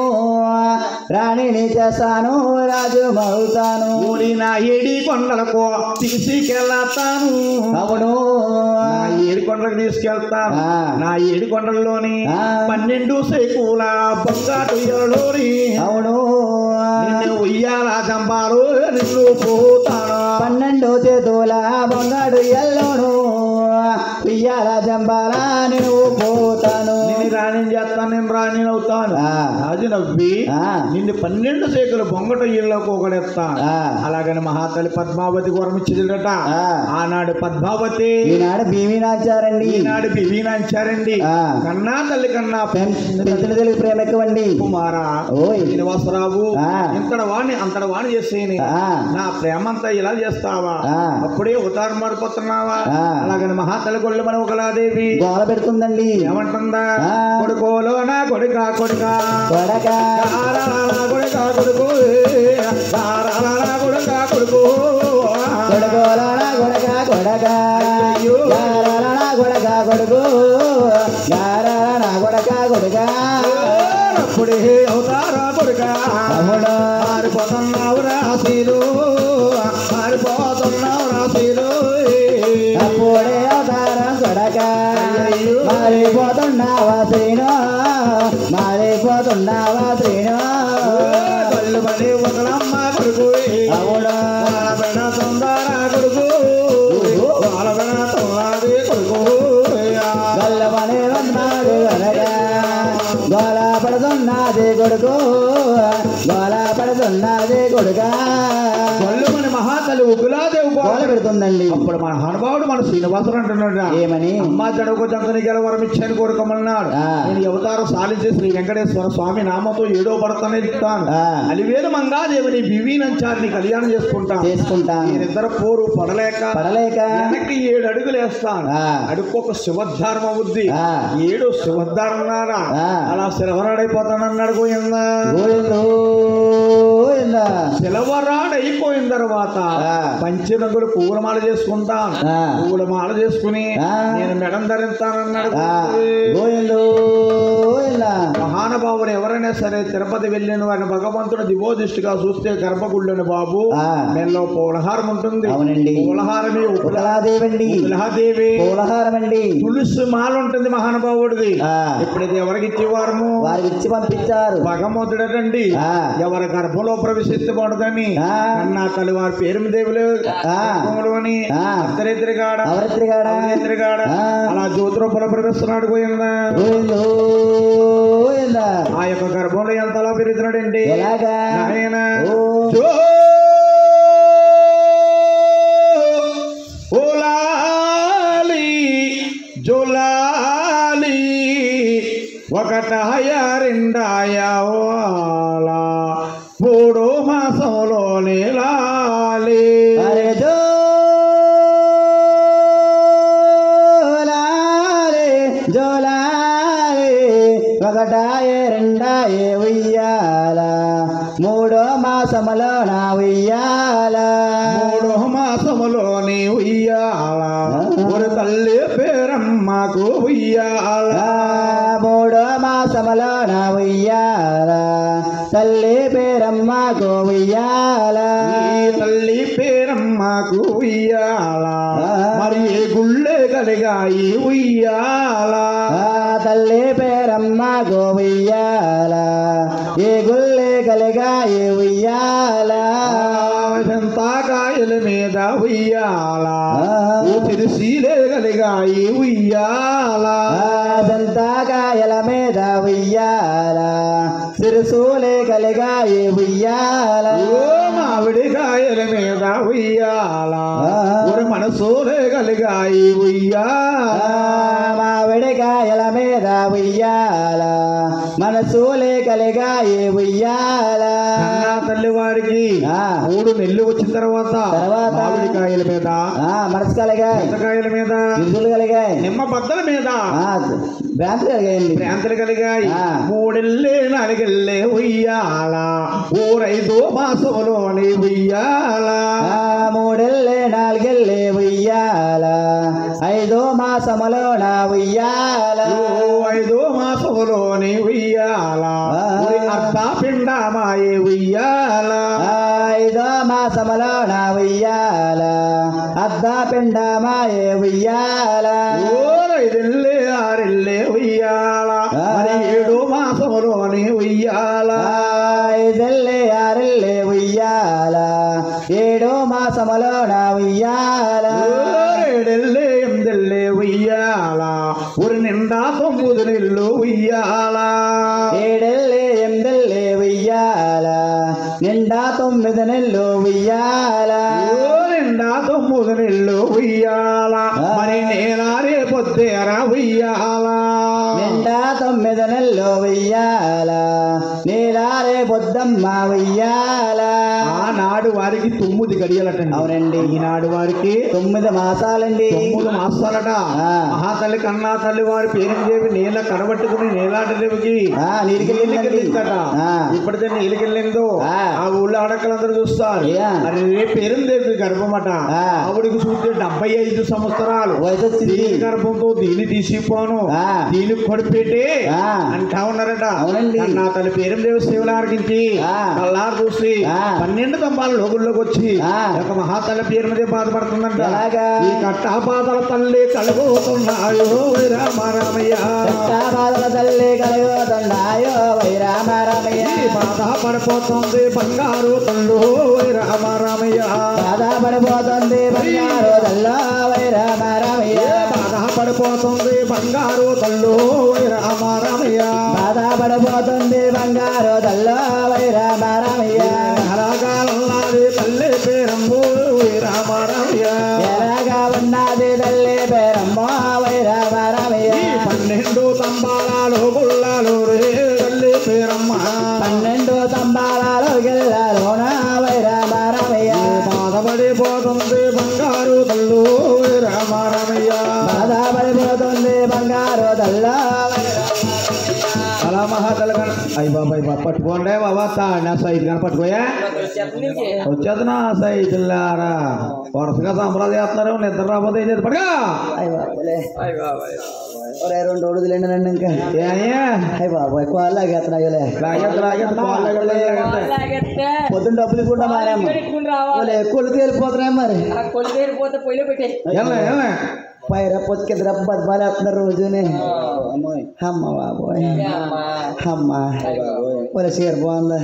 రాణిని చేస్తాను రాజు మవుతాను ఊరి నా ఏడి కొండలకు తీసుకెళ్తాను అవును నా ఏడు కొండలకు తీసుకెళ్తాను ఆ. నా ఏడు కొండల్లోని ఆ. పన్నెండు సేకుల బంగారు ఎరలోని అవును నిన్ను ఉయ్యాల చంపారు నిన్ను పోతాను పన్నెండు చేతుల బంగాడు ఎల్లోను ఉయ్యాల జంబాల నేను పోతాను నిన్ను రాణి చేస్తాను నేను రాణి అవుతాను ఆ. రాజు నవ్వి ఆ. నిన్ను పన్నెండు సేకులు బొంగట ఇళ్ళకు ఒకడెత్తాను ఆ. అలాగని మహాతల్లి పద్మావతి వరమిచ్చిదట ఆ. ఆనాడు పద్మావతి ఈనాడు భీమి నాచారండి ఈనాడు బివీనంచారండి ఆ. కన్నా తల్లి కన్నా పెంచిన తెలుగు ప్రేమ ఎక్కువండి కుమారా ఓయ్. శ్రీనివాసరావు ఆ. ఇంతడ వాణ్ణి అంతడ వాణి చేసేయని ఆ. నా ప్రేమంతా ఇలా చేస్తావా ఆ. అప్పుడే ఉతారు మారిపోతున్నావా ఆ. అలాగని మహాతల్లి గొల్లు మన ఒకలాదేవి గోల పెడుతుందండి ఏమంటుందా ఆ. కొడుకోలో నా కొడుక కొడుక కొడక కొడుక కొడుకు కొడుక కొడుకు కొడుకోలాడ కొడక కొడక గారాల నా కొడక కొడుకు గారాల నా కొడక కొడుక అప్పుడే అవుతారా కొడుక తమ్ముడు మారిపోతున్నావు రాశీలు మారిపోతున్నావు రాశీలు అప్పుడే అవతారం కొడక మారిపోతున్నావా శ్రీను మారిపోతున్నావా శ్రీను కళ్ళు పడి ఒకలమ్మ కొడుకు అవును వాళ్ళ పెన తొందర కొడుకు వాళ్ళ పెన తొందరది కొడుకు గల్లమనే ఉన్నాడు అనగా గోల పడుతున్నది కొడుకు గోల పడుతున్నది కొడుక కళ్ళు మన మహాతల్లి ఉగ్గులాదేవి గోల పెడుతుందండి అప్పుడు మన హనుభావుడు మన శ్రీనివాసుడు అంటున్నాడు ఏమని అమ్మ జడకు జంకని గల వరం ఇచ్చాను కోరుకోమన్నాడు ఆ. నేను ఈ అవతారం సాధించి శ్రీ వెంకటేశ్వర స్వామి నామంతో ఏడో పడతానే ఇస్తాను ఆ. అలివేలు మంగాదేవిని బివీనంచారిని కళ్యాణం చేసుకుంటాను చేసుకుంటాను మీరిద్దరు పోరు పడలేక పడలేక వెనక్కి ఏడు అడుగులు వేస్తాను ఆ. అడుక్కు ఒక శివద్ధారం అవుద్ది ఆ. ఏడు శివద్ధారన్నారా ఆ. అలా శిలవరాడైపోతానన్నాడు గోయిందా గోవిందో ఇందా. శిలవరాడైపోయిన తర్వాత ఆ. పంచి రంగులు పూలమాల చేసుకుంటాను ఆ. పూలమాల చేసుకుని ఆ. నేను మెడం ధరిస్తానన్నాడు ఆ, గోవిందో ఇందా. మహానుభావుడు ఎవరైనా సరే తిరుపతి వెళ్ళిన వారిని భగవంతుడు దివోదిష్టిగా చూస్తే గర్భగుళ్ళని బాబు ఆ. మెల్లో పూలహారం ఉంటుంది అవునండి పూలహారమే ఉపలాదేవండి ఉలహాదేవి పూలహారమండి తులసి మాల ఉంటుంది మహానుభావుడిది ఆ. ఎప్పుడైతే ఎవరికి ఇచ్చేవారము వారికి ఇచ్చి పంపించారు భగవంతుడటండి ఆ. ఎవరి గర్భంలో ప్రవేశించబడదని ఆ. అన్నా తల్లి వారి పేరు దేవులు ఆ. అని ఆ. అర్ధరేత్రిగాడ అవరత్రిగాడ అర్ధరేత్రిగాడ ఆ. అలా జ్యోతిరూపంలో ప్రవేశిస్తున్నాడు పోయిందా గోవిందో ఇందా. ఆ యొక్క గర్భంలో ఎంతలా పెరుగుతున్నాడండి ఎలాగా నాయన ఓ. జో ఓలాలి జోలాలి ఒకటాయ రెండాయ ఓల మూడో మాసంలో నీలాలి అరే జోలాలే జోలాలే ఒకటాయే రెండాయే ఉయ్యాల మూడో మాసములో నా ఉయ్యాల మూడో మాసములోని ఉయ్యాల ఒక తల్లి పేరమ్మకు ఉయ్యాల ఆ, మూడో మాసములో నా ఉయ్యాల తల్లి పేరమ్మ గోవుయ్యాల ఈ తల్లి పేరమ్మకు ఉయ్యాల మరి ఏ గుళ్ళే కలిగాయి ఉయ్యాల ఆ తల్లి పేరమ్మ గోవుయ్యాల ఏ గుళ్ళే కలిగా ఏ ఉయ్యాల కాయల మీద ఉయ్యాల ఓ తిరుసీలే కలిగాయి ఉయ్యాల ఆ దంతాకాయల మీద ఉయ్యాల సిరుసూలే కలిగా ఏ ఉయ్యాల ఓ మామిడి కాయల మీద ఉయ్యాల ఒక మనసోలే కలిగాయి ఉయ్యాల ఆ మామిడికాయల మీద ఉయ్యాల మనసూలే కలిగా ఏ ఉయ్యాల కన్నా తల్లి వారికి ఆ. మూడు నెల్లు వచ్చిన తర్వాత తర్వాత? మామిడి కాయల మీద ఆ మనసు కలిగాయి చింతకాయల మీద గిరిజులు కలిగాయి నిమ్మ బద్దల మీద ఆ భ్రాంతి కలిగాయండి భ్రాంతులు కలిగాయి ఆ. మూడెళ్ళే నాలుగెళ్ళే ఉయ్యాల ఊరైదో మాసంలోని ఉయ్యాల ఆ మూడెళ్ళే నాలుగెళ్ళే ఉయ్యాల ఐదో మాసములో నా ఉయ్యాల ఓ ఐదో మాసంలోని ఉయ్యాల ఆ. ఉరి అర్ధ పిండమాయే ఉయ్యాల ఆ ఐదో మాసములో నా ఉయ్యాల అద్ద పిండమాయే ఉయ్యాల ఓరైదెళ్ళే ఆరెళ్ళే ఉయ్యాల ఆ. మరి ఏడో మాసంలోని ఉయ్యాల ఐదెళ్ళే ఆరెళ్ళే ఉయ్యాల ఏడో మాసములో నా ఉయ్యాల ఏడెళ్ళే ఎనిమిదెళ్ళే ఉయ్యాల ఉరి నిండా తొమ్మిది నెల్లు ఉయ్యాల ఏడెళ్ళే ఎనిమిదెళ్ళే ఉయ్యాల నిండా తొమ్మిది నెల్లు ఉయ్యాల ఓ నిండా తొమ్మిది నెల్లు ఉయ్యాల మరి నేలారే పొద్దేరా ఉయ్యాల నిండా తొమ్మిది నెల్లు ఉయ్యాల నీలారే బొద్దమ్మ ఉయ్యాల ఆనాడు వారికి తొమ్మిది గడియలటండి అవునండి. ఈనాడు వారికి తొమ్మిది మాసాలండి తొమ్మిది మాసాలట ఆ. మహాతల్లి కన్నా తల్లి వారి పేరుదేవి నీళ్ళ కడబట్టుకుని నీలాటదేవికి ఆ, నీలికెళ్ళిందండి. నీళ్ళకెళ్ళిందట ఆ. ఇప్పటిదే నీళ్ళకెళ్ళిందో ఆ. ఆ ఊళ్ళో ఆడక్కలందరూ చూస్తారు యా. అరే రే పేరుదేవి గర్భమట ఆ. ఆవిడకి చూస్తే డెబ్బై ఐదు సంవత్సరాలు వయసు వచ్చింది దీని గర్భంతో దీన్ని తీసిపోను ఆ. దీనికి కొడిపెట్టి ఆ. అంటా ఉన్నారట అవునండి. నా తల్లి పేరు దేవి శివలార్గించి ఆ. కల్లారు చూసి ఆ. పన్నెండు తంబాల లోగుల్లోకి వచ్చి ఆ. ఒక మహాతల్లి పేరు మీద బాధపడుతుందంట ఎలాగా? ఈ కట్టాపాతల తల్లి కలుగుతున్నాయో ఓ రామ రామయ్య బాధల తల్లి కలుగుతున్నాయో వైరామ రామయ్య ఈ బాధ పడిపోతుంది బంగారు తల్లు ఓ రామ రామయ్య బాధ పడిపోతుంది బంగారు తల్లో వైరామ రామయ్య ఏ బాధ పడిపోతుంది బంగారు తల్లు ఓ రామ రామయ్య బాధ పడిపోతుంది బంగారు తల్లో వైరామ రామయ్య అలాగాలన్నది తల్లి పేరమ్ము ఓ రామ రామయ్య ఎలాగా ఉన్నది తల్లి పేరమ్మో వైరామ రామయ్య ఈ పన్నెండు తంబాలాలు గుళ్ళాలు రే తల్లి పేరమ్మ పన్నెండు తంబాలలో గిల్లాలోన వైరామ రామయ్య బాధపడిపోతుంది బంగారు తల్లు ఓ రామ రామయ్య బాధ పడిపోతుంది బంగారు తల్లో అలా మహాతలు కన అయ్యి బాబాయ్ బాబా పట్టుకోండి బాబా తాడినా సైడ్ కానీ పట్టుకోయా వచ్చేదనా సైతులారా వరుసగా సంబరాలు చేస్తున్నారు నిద్ర రాబోతే ఏం చేసి పడగా అయ్య బాబులే ఒరే రెండు రోజులు ఎండనండి ఇంకా ఏమయ్యా అయ్య బాబోయ్ కోళ్ళగా ఎత్తనాయలే లాగేద్దు లాగేద్దు పాలు లాగేద్దు, లాగేద్దు. పొద్దున్న డబ్బులు కూడా మారేమ్మ వాళ్ళు ఎక్కువ తేలిపోతున్నాయి మరి కొలిదేరిపోతే పొయ్యిలో పెట్టే ఏమే, ఏమే? పైర పొత్తికి రబ్బ బద్బాలు వేస్తున్నారు రోజునే అమ్మ బాబోయ్ అమ్మ ఒరే చీర బాగుందా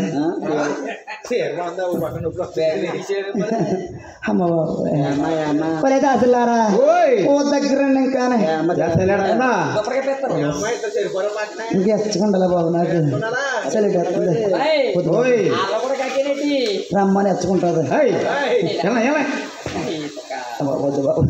అమ్మ బాబోయ్ ఒరే దాసులారా ఓయ్ ఓ దగ్గర ఇంకానే చేస్తలేడా? ఇంకెచ్చకుండాలా బాబు నాకు చలిటేస్తుంది ఓయ్ అలా కూడా కట్టేనేటి రమ్మని ఎచ్చుకుంటుంది ఏయ్, ఏమే, ఏమే? వద్దు బాబు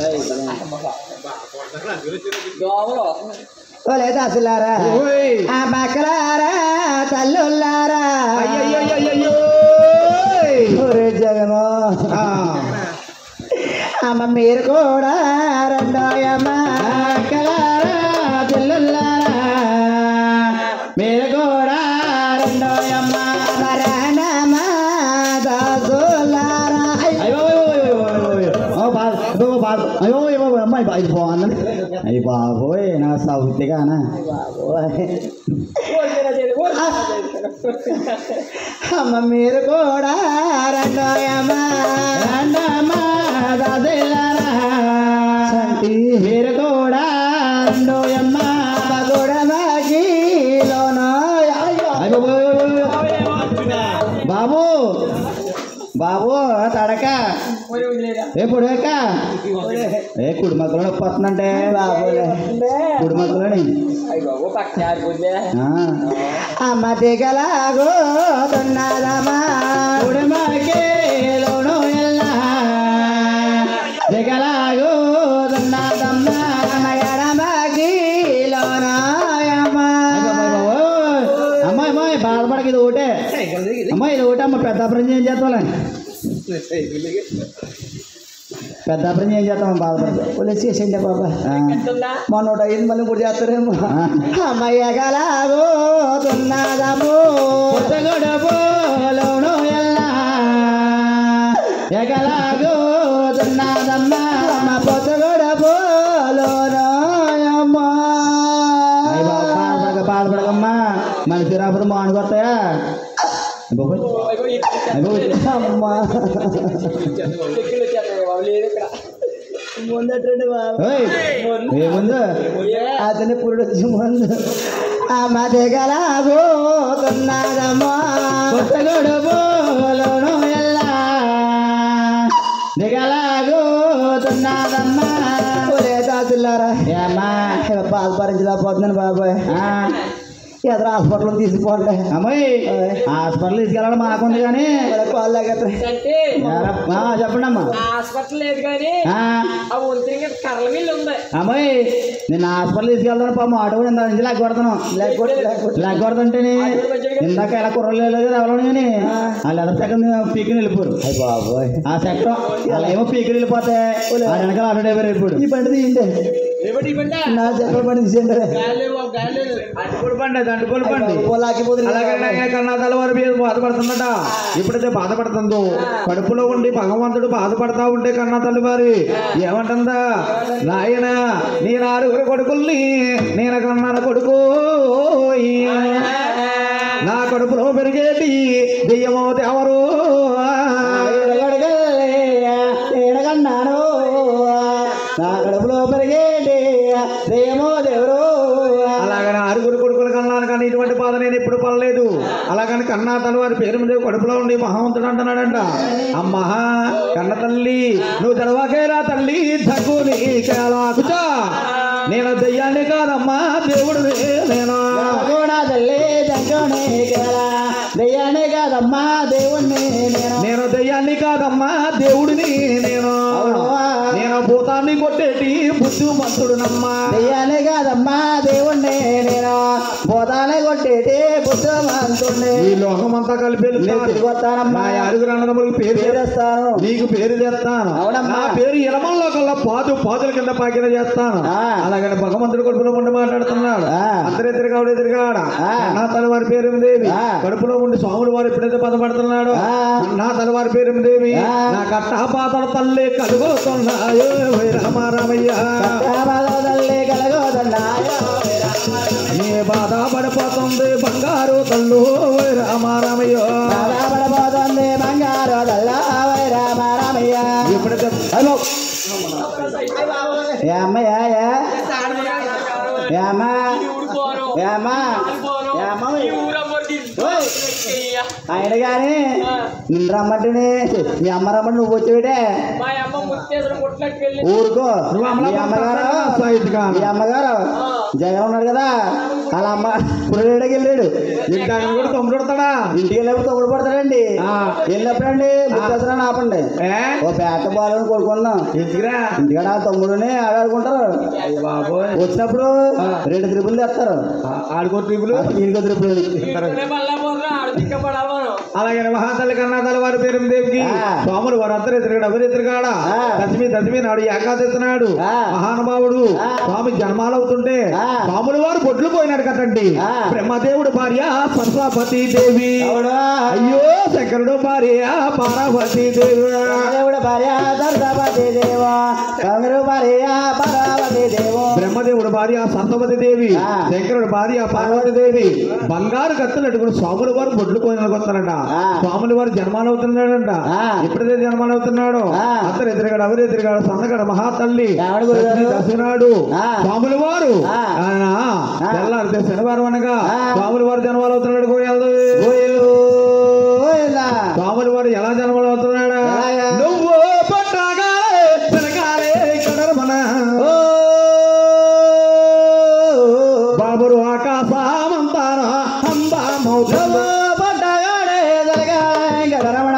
దోమలు ఓ లేదా అసలారా ఓయ్ ఆ బకరారా తల్లుల్లారా అయ్యయ్యయ్యయ్యో. ఒరే జగను ఆ, అమ్మ మీరు కూడా రెండోయమ్మ బకరారా తల్లుల్లారా మీరు కూడా రెండోయమ్మ మరణమ్మ దాసులారా అయ్యో ఓ బాబు అదో బాబు అయ్యో అయ్యో అమ్మాయి బా- ఇది బాగుందండి అయ్యి బాబోయ్ నా సౌతిగానా బాబోయ్ అమ్మ మీరు కూడా రెండోయమ్మ రెండమ్మ దాదిలారా సంటి మీరు కూడా రెండోయమ్మ గుడమగిలోనో బాబు బాబు తడక ఏ పొడక ఏ కుడి మక్కలో నొప్పి వస్తుందంటే బాబోలే కుడి మక్కలోని అయ్యో పక్క ఆడిపోతే అమ్మ దిగలాగో తున్నదమ్మా కుడిమకేలోను ఎల్లా దిగలాగో తున్నదమ్మా ఎడమకిలోనో అమ్మాయి అమ్మాయి బాధపడక ఇది ఒకటే అమ్మాయి ఇది ఒకటే అమ్మ పెద్ద అప్పుడు ఏం చేస్తాం పెద్ద అప్పుడు ఏం చేస్తాం బాధపడదు పోలీస్ చేసిండే బాబా ఉందా మొన్న ఒకటి అయింది మళ్ళీ ఇప్పుడు చేస్తారేమో అమ్మయ్య గలాగో తున్నదము పొట్టగొడబోలోను ఎల్లా ఎగలాగో తున్నదమ్మ అమ్మ పొట్టగొడబోలోను అమ్మ బాధపడక బాధపడకమ్మా మన చిరాపురం మానుకొస్తాయా అమ్మా చెక్కులు వచ్చేస్తాయి బాబు లేదు ఇక్కడ ముందటండి బాబు ఏముందో అతని పురుడు వచ్చి ముందు ఆ మధ్యగలాగో తున్నదమ్మా పుట్టగొడు బోలోను ఎల్లా దిగలాగో తున్నదమ్మా ఒరే దాసులారా ఏమ్మా బాధపరించలేకపోతున్నాను బాబాయ్ ఎదురు హాస్పిటల్ తీసుకుపోండి అమ్మాయి హాస్పిటల్ తీసుకెళ్ళాలి మాకుంది కానీ పాలు తాగేస్తాయి అంటే ఎరా- ఆ, చెప్పండి అమ్మా హాస్పిటల్ లేదు కానీ ఆ, ఆ ఒంటి కర్ల మిల్లు ఉంది అమ్మాయి నేను హాస్పిటల్ తీసుకెళ్తాను పాపం ఆటో కూడా ఇంత నుంచి లెగ్గొడతాను లేకపోతే లేకపోతే లెగ్గొడతంటేనే ఇందాక ఎలా కుర్రలు లేదు ఎవరు కానీ వాళ్ళు ఎదర సెకండ్ పీకిని వెళ్ళిపోరు అయ్య బాబోయ్ ఆ చక్రం అలా ఏమో పీకిని వెళ్ళిపోతే ఆ వెనకాల ఆటో డ్రైవర్ వెళ్ళిపోడు ఈ బండి తీయండి ఏమిటి ఇవ్వండి నా చక్ర బండి తీసేయండి గాలి బాబు గాలి అటుకుడు బండి అది అటుకుడు బండి లాగిపోతుంది అలాగే కన్నాదాల వారి మీద బాధపడుతుందట ఎప్పుడైతే బాధపడుతుందో కడుపులో ఉండి భగవంతుడు బాధపడతా ఉంటే కన్నా తల్లి వారి ఏమంటుందా నాయన నేను ఆరుగురు కొడుకుల్ని నేను కన్నాను కొడుకు నా కడుపులో పెరిగేటి దెయ్యమో దేవరు ఎడగన్నాను నా కడుపులో పెరిగేటి దేమో దేవుడు అలాగని ఆరుగురు కొడుకులు కన్నాను కానీ ఇటువంటి బాధ నేను ఎప్పుడు పడలేదు అలాగని కన్నా తల్లి వారి పేరు మీద కడుపులో ఉండి మహావంతుడు అంటున్నాడంట అమ్మా కన్న తల్లి నువ్వు తెలవాకేరా తల్లి దగ్గు కూర్చో నేను దెయ్యాన్ని కాదమ్మా దేవుడు నేను కూడా తల్లి దగ్గనే కదా దయ్యానే కాదమ్మా దేవుణ్ణి నేను నేను దెయ్యాన్ని కాదమ్మా దేవుడిని నేను నేను భూతాన్ని కొట్టేటి బుద్ధిమంతుడునమ్మా దయ్యానే కాదమ్మా దేవుణ్ణి నేను పోతానే కొట్టేటి బుద్ధమంతుణ్ణి ఈ లోకమంతా కలిపి నేను తిరిగి వస్తానమ్మా నా ఆరుగురు అన్నదమ్ములకి పేరు చేస్తాను నీకు పేరు చేస్తాను అవునమ్మా. నా పేరు ఇలమంలో కల్లా పాదు పాదుల కింద పాకిన చేస్తాను ఆ. అలాగని భగవంతుడు కడుపులో ఉండి మాట్లాడుతున్నాడు ఆ. అందరు ఎదురుగా ఆవిడ ఎదురుగాడ ఆ. నా తలవారి పేరు దేవి ఆ. కడుపులో ఉండి స్వాములు వారు ఎప్పుడైతే బాధపడుతున్నాడు ఆ. నా తలవారి పేరు దేవి ఆ. నా కట్ట పాతల తల్లి కలుగుతున్నాయో ఓయ్ రామ రామయ్య తల్లి కలగోదన్నాయ నీ బాధ పడిపోతుంది బంగారు తల్లు ఓయ్ రామ రామయ్య పడబోతుంది బంగారు దల్లా వై రామ రామయ్య ఎప్పుడైతే హలో ఏ అమ్మయ్యా ఏ ఏ అమ్మా ఊరుకోను ఏ అమ్మా ఏ అమ్మ ఓయ్. ఆయన గాని నిన్ను రమ్మంటేనే మీ అమ్మ రమ్మంటే నువ్వు వచ్చేవిడే మా అమ్మ ముత్తేసిన ముట్లకి వెళ్ళి ఊరుకో నువ్వు అమలా మీ అమ్మగారు పడతావా? సాయిత్గా. మీ అమ్మగారు జగన్ ఉన్నాడు కదా వాళ్ళ అమ్మ పుల్లడికి వెళ్ళాడు ఇంటి ఆయన కూడా తొమ్మిడతాడా ఇంటికి వెళ్ళినప్పుడు తొమ్మిది పడతాడండి ఆ. వెళ్ళినప్పుడండి ముచ్చేసరా ఆపండి ఏ ఓ పేట బాలని కొడుకుందాం ఎందుకురా ఇంటికాడ ఆ తమ్ముడుని ఆడాడుకుంటారు బాబోయ్ వచ్చినప్పుడు రెండు త్రిపులు తెస్తారు ఆడుకో ట్రిపులు ఇంకో త్రిపులు ఇక్కడే మళ్ళా పోతున్నా ఆడ తిక్కపడాలి మనం అలాగే మహాతల్లి కన్నాతల్లి వారి పేరు దేవికి ఆ. స్వాములు వారు అందరు ఎదురుగాడు ఎవరు ఎదురుగాడ ఆ. దశమి దశమి నాడు ఏకాదశి నాడు ఆ. మహానుభావుడు ఆ. స్వామి జన్మాలవుతుంటే ఆ. స్వాములు వారు బొడ్లు పోయినాడు కదండి ఆ. బ్రహ్మదేవుడు భార్య సరస్వతి దేవి అవునా? అయ్యో శంకరుడు భార్య పార్వతీ దేవి దేవుడు భార్య దర్శపతి దేవ కమిరు భార్య పరావతి దేవో బ్రహ్మదేవుడు భార్య సరస్వతి దేవి ఆ. శంకరుడు భార్య పార్వతి దేవి బంగారు కత్తులు అట్టుకుని స్వాముల వారు బొడ్లు కొనుకొస్తారంట ఆ. స్వాముల వారు జన్మాలు అవుతున్నాడంట ఆ. ఎప్పుడైతే జన్మాలు అవుతున్నాడు ఆ. అందరు ఎదురుగాడు ఎవరు ఎదురుగాడు సన్నగడ మహాతల్లి ఎవడు గురుగారు? దశనాడు ఆ. స్వాముల వారు ఆ. ఆయన ఆ. తెల్లారితే శనివారం అనగా ఆ. స్వాముల వారు జన్మాలు అవుతున్నాడు కోయలు ఓయలు, ఓయలా. స్వాముల వారు ఎలా జన్మలు అవుతున్నాడా ఎలాగా? నువ్వు పట్టగా పిలకాలే కడరమన ఓ, బాబురు ఆకాశమంతాన అందామవుతుంది ప్రభు పట్టగాడే జరగాయ గడరమణ.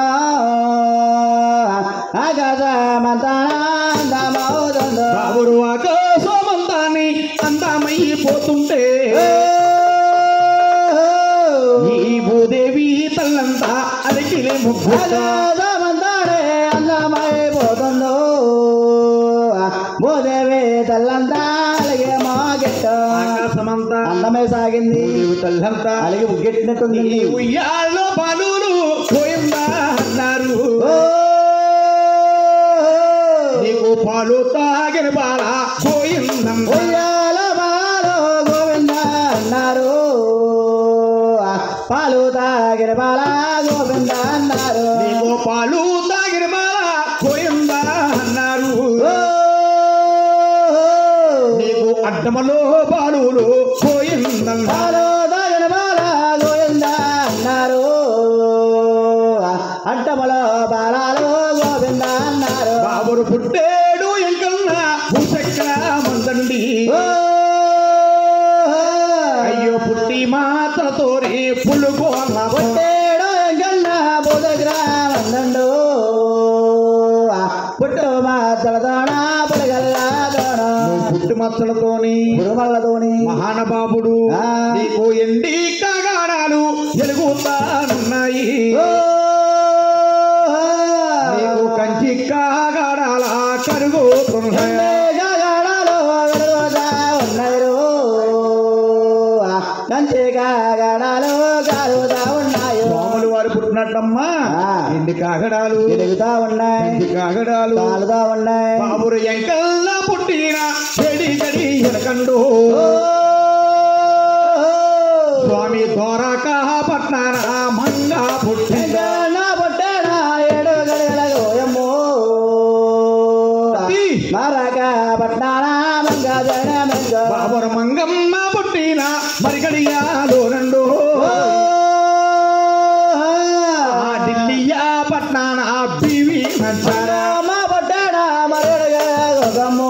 ఆకాశమంతానందమవుతుందో. బాబురు ఆకాశమంతాన్ని అందామైపోతుంటే ఈ భూదేవి తల్లంతా అలికిలే ముగ్గు ఆకాశమంతానే అందమైపోతుందో. భూదేవి తల్లంతా అలాగే మాగెట్టు ఆకాశమంతా అందమై సాగింది భూదేవి తల్లంతా అలాగే ముగ్గెట్టినట్టుంది ఈ ఉయ్యాల్లో పనులు పోయిందా అన్నారు ఓ నీకు పాలు తాగిన బాల పోయిందమ్మ ఉయ్యాల బాలో గోవింద అన్నారు పాలు తాగిన బాల గోవింద అన్నారు నీకు పాలు తాగిన బాల పోయిందా అన్నారు ఓ, నీకు అడ్డమలో బాలులు పోయిందమ్మ పాలు తాగిన బాల గోవింద అన్నారు అట్టమలో బాలాలు గోవింద అన్నారు బాబురు పుట్టేడు ఎంకన్నా భూచక్ర మందండి ఓ, అయ్యో పుట్టి హరి మాతలతోని పులుగోల పుట్టేడు గల్ల బుధ గ్రామందండు పుట్టు మాతలతోన పులగల్లాదోన పుట్టి మచ్చలతోని పురుమల్లతోని మహానుభావుడు ఆ. నీకు ఎండి కాగాడాలు వెలుగుతానున్నాయి నీకు కంచి కాగాడాల కరుగుతున్నాయి గడాలు కాలుతా ఉన్నాయి స్వాములు వారు పుట్టినట్టమ్మా ఆ. ఎండి కాగడాలు వెలుగుతా ఉన్నాయి ఎండి కాగడాలు కాలుతా ఉన్నాయి బాబురు ఎంకల్లా పుట్టిన చెడి గడి ఎనకండు స్వామి ద్వారకా పట్నాన మంగా పుట్టింద నా పుట్టాడ ఏడు గడిగల గోయమ్మో ఈ. మరక పట్నాన మంగ జన మంగ బాబుర మంగమ్మ పుట్టిన మరిగడియాలో రెండు ఆ ఢిల్లీయా పట్నాన బివి నచ్చారా రామ పట్టాడ మరడు గోగమ్మో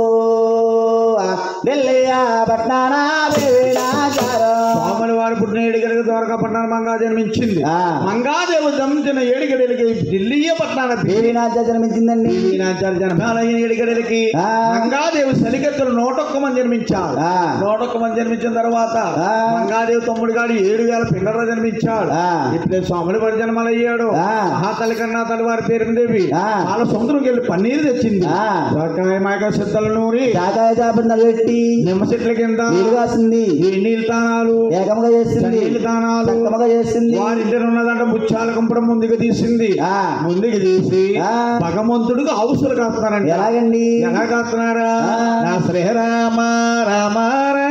ఢిల్లీయా పట్నాన బేవినాచారం స్వాముల వారు పుట్టిన ఏడుగడికి ద్వారకా పట్టణ మంగా జన్మించింది ఆ. మంగాదేవి జన్మించిన ఏడుగడికి ఢిల్లీయ పట్టణ బేవినాచ జన్మించిందండి ఈనాచారి జన్మాలయ ఏడుగడికి ఆ. మంగాదేవి సలికెత్తులు నూటొక్క మంది జన్మించాడు ఆ. నూటొక్క మంది జన్మించిన తర్వాత ఆ. మంగాదేవి తమ్ముడు గాడు ఏడు వేల పిల్లలు జన్మించాడు ఆ. ఇప్పుడే స్వాముల వారి జన్మలయ్యాడు ఆ. మహాతల్లి కన్నా తల్లి వారి పేరు దేవి ఆ. వాళ్ళ సొంతకి వెళ్ళి పన్నీరు తెచ్చింది ఆ. సొరకాయ మాయక సిద్ధలు నూరి చాకాయ చేపలు నల్లెట్టి నిమ్మ చెట్ల కింద నీళ్ళు కాసింది నీళ్ళ తానాలు ఏకముగా చేసింది నీళ్ళ తానాలు చక్కముగా చేసింది వారి ఇంటి ఉన్నదంట ముత్యాల కంపడం ముందుకు తీసింది ఆ. ముందుకు తీసి ఆ. భగవంతుడికి అవసరం కాస్తున్నారంట ఎలాగండి ఎలా కాస్తున్నారా ఆ. నా శ్రీరామ రామ రా.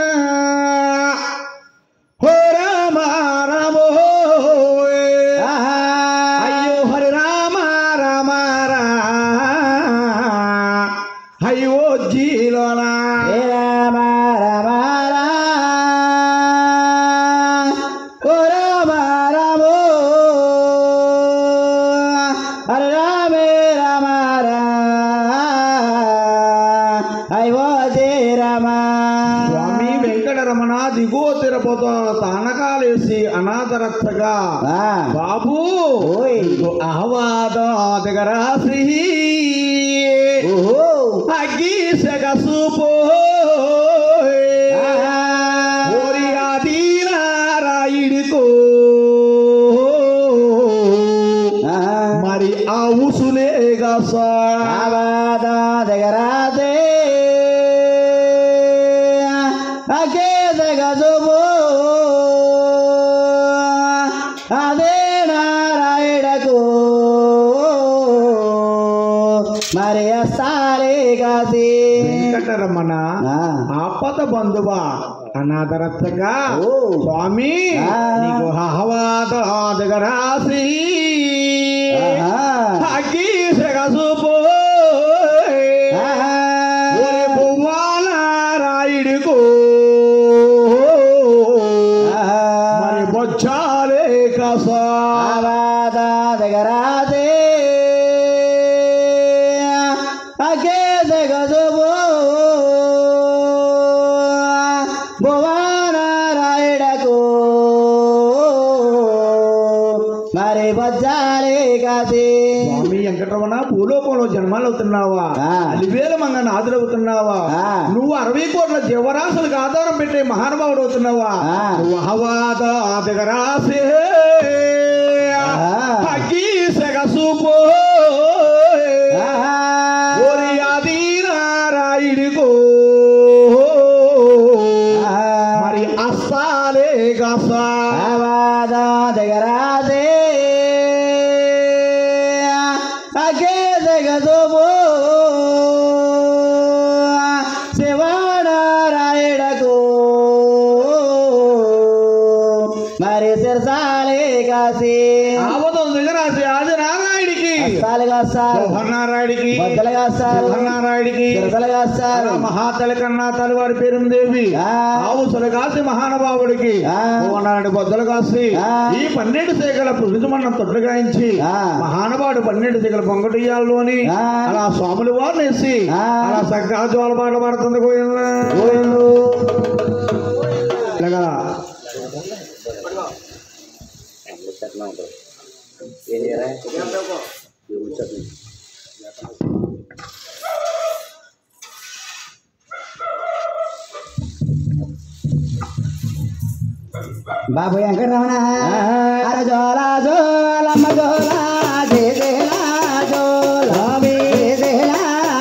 హో రామ రామ హో ఆహా. అయ్యో హరి రామ రామ రా అయ్యో జీలోనా ఏ రామ రామ రా. ఓ రామ రామో. హరి రామే రామ రా. అయ్యో జే రామ స్వామి వెంకటరమణ దిగో తిరుపతి తానకాలేసి అనాథరత్తగా ఆ. బాబు ఓయ్. ఆవాద దిగరాసి ఓహో అగ్గి సెగసుపో ఆహా. ఓరి ఆదిరారాయుడికో ఆహా. మరి ఆ ఉసులేగా సా ఆవాద దగ్గరాదే అకే దగ్గజుబో అదే నారాయణకు మరి అస్తారే కాసి వెంకటరమణ ఆ. ఆపద బంధువా అనాథరత్తగా ఓ. స్వామి ఆ. నీకు హవాద దిగరాసి ఆహా. అగ్గి సెగసుపో ఆహా. ఓరి పువ్వాల రాయుడికో ఆహా. మరి బొచ్చాలే కసా ఆవాద దగ్గరాదే అకే దగ్గజుబో భువనారాయణకు మరి బజ్జాలే కాసి స్వామి వెంకటరమణ భూలోకంలో జన్మాలు అవుతున్నావా ఆ. అలివేల మంగన ఆదురవుతున్నావా ఆ. నువ్వు అరవై కోట్ల జీవరాశులకు ఆధారం పెట్టే మహానుభావుడు అవుతున్నావా ఆ. నువ్వు హవాద దిగరాసే ఆహా. అగ్గి సెగసుపో ఆహా. ఓరి ఆది నారాయుడికో ఆహా. మరి అస్సాలే గసా ఆవాద దగ్గరాదే అకే జగదుబో శివనారాయణకు మరి సిరసాలే కాసి ఆవదం దిగరాసి ఆది నారాయుడికి అస్తాలు కాస్తారు నారాయుడికి బద్దలు కాస్తారు నారాయుడికి సిరసలు కాస్తారు మహాతలి కన్నా తల్లి వారి పేరు దేవి ఆ. ఆవుసలు కాసి మహానుభావుడికి ఆ. భువనాడు బొద్దలు కాసి ఆ. ఈ పన్నెండు సేకల పురుషమన్న తొట్లు గాయించి ఆ. మహానుభావుడు పన్నెండు సేకల పొంగటియాల్లోని ఆ. అలా స్వాములు వారిని వేసి ఆ. అలా చక్కగా జోల పాట పడుతుంది గోవిందా. గోవిందు ఇలాగా బాబు వెంకటరమణ అర జోల జోలమ్మ జోల జేజేలా జోల జేజేలా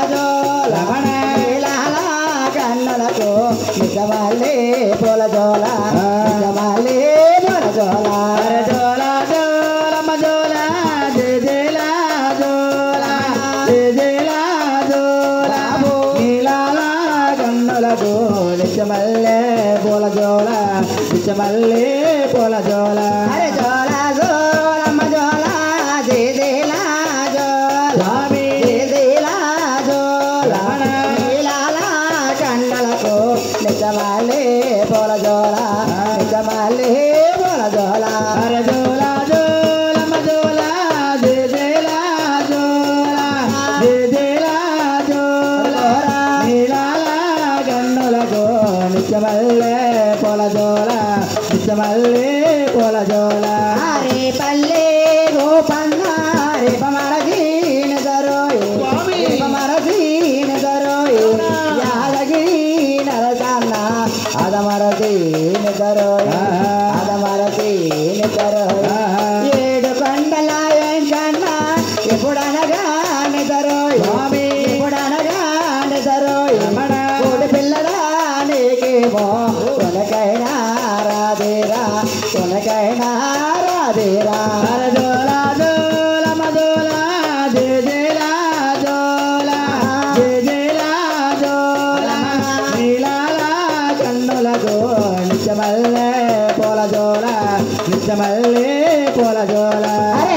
జోలమణ లాల కన్నులకు నిజమల్లే పూల జోల నిజమల్లే పూల జోల అర జోల జోలమ్మ జోల జేజేలా జోల జేజేలా జోల నీలాల కన్నులకు నిజమల్లే పూల జోల నిజమల్లే పూల జోల అరే జోల జోలమ్మ జోల జేజేలా జోల జేజేలా జోల నీలాల కన్నులకు నిజమల్లే పూల జోల నిజమల్లే పూల జోల అరే జోల జోలమ్మ జోల జేజేలా జోల జేజేలా జోల నీలాల గన్నులకు నిత్యమల్లే పొల జోల నిత్యమల్లే పొల జోల అరే పల్లె గోపన్న రేప మరగీన దరోయ్ రేప మరగీన దరోయ్ యాదగిరి నరసన్న అద మరగీన దరోయ్ అద మరగీన దరోయ్ ఏడు కొండల ఎంకన్న ఎప్పుడనగా నిదరోయ్ ఎప్పుడనగా నిదరోయ్ కోడి పిల్లరా నీకేమో కొనకైనా రాదేరా కొనకైనా రాదేరా జోల జోల మజోల జేజేలా జోల జేజేలా జోల నీలాల కన్నులకు నిత్యమల్లే పూల జోల నిత్యమల్లే పూల జోల అరే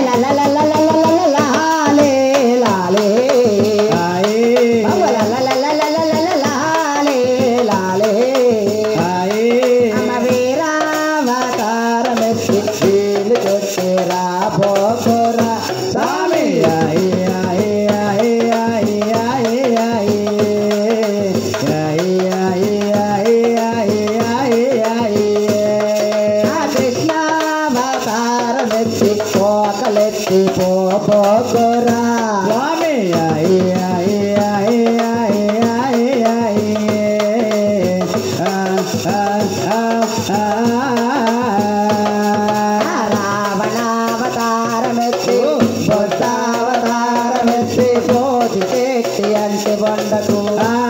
లాలే లాలే లాలే లాలే అమ్మ వీరావతారమెత్తి వీలు కొట్టేరా పోకోరా స్వామి అయ్యి అయ్యి అయ్యి అయ్యి అయ్యి అయ్యి అయ్యి అయ్యి అయ్యి అయ్యి కృష్ణావతారమెత్తి పోకలెత్తి పో పోకోరా స్వామి అయ్యి అయ్యి అయ్యి అయ్యి అయ్యి అయ్యి ఆ ఆ ఆ ఆ రావణావతారమెత్తి బొద్దావతారమెత్తి పోతి శక్తి అంటే బొండకు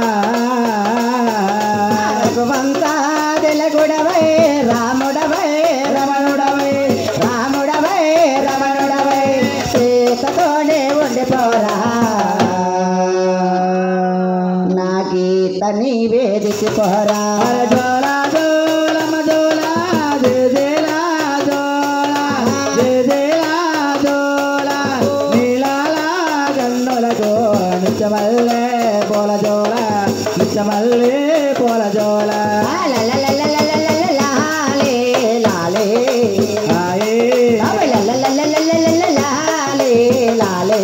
రఘువంతా తెలుగుడవై రాముడవై రమణుడవై రాముడవై రమణుడవై సీతతోనే ఉండిపోరా నా గీత నీవేదికి పోరా జోలా జోలమ జోలా జేజేలా జోలా జేజేలా జోలా నీలాల గన్నులకు నిత్యమల్లే పూల జోల నిత్యమల్లే పూల జోల లాలే లాలే ఆయే లాలే లాలే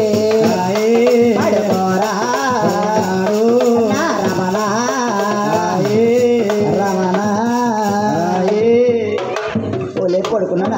పడుకోరా రమణ రమణ ఓలే పడుకున్నాడా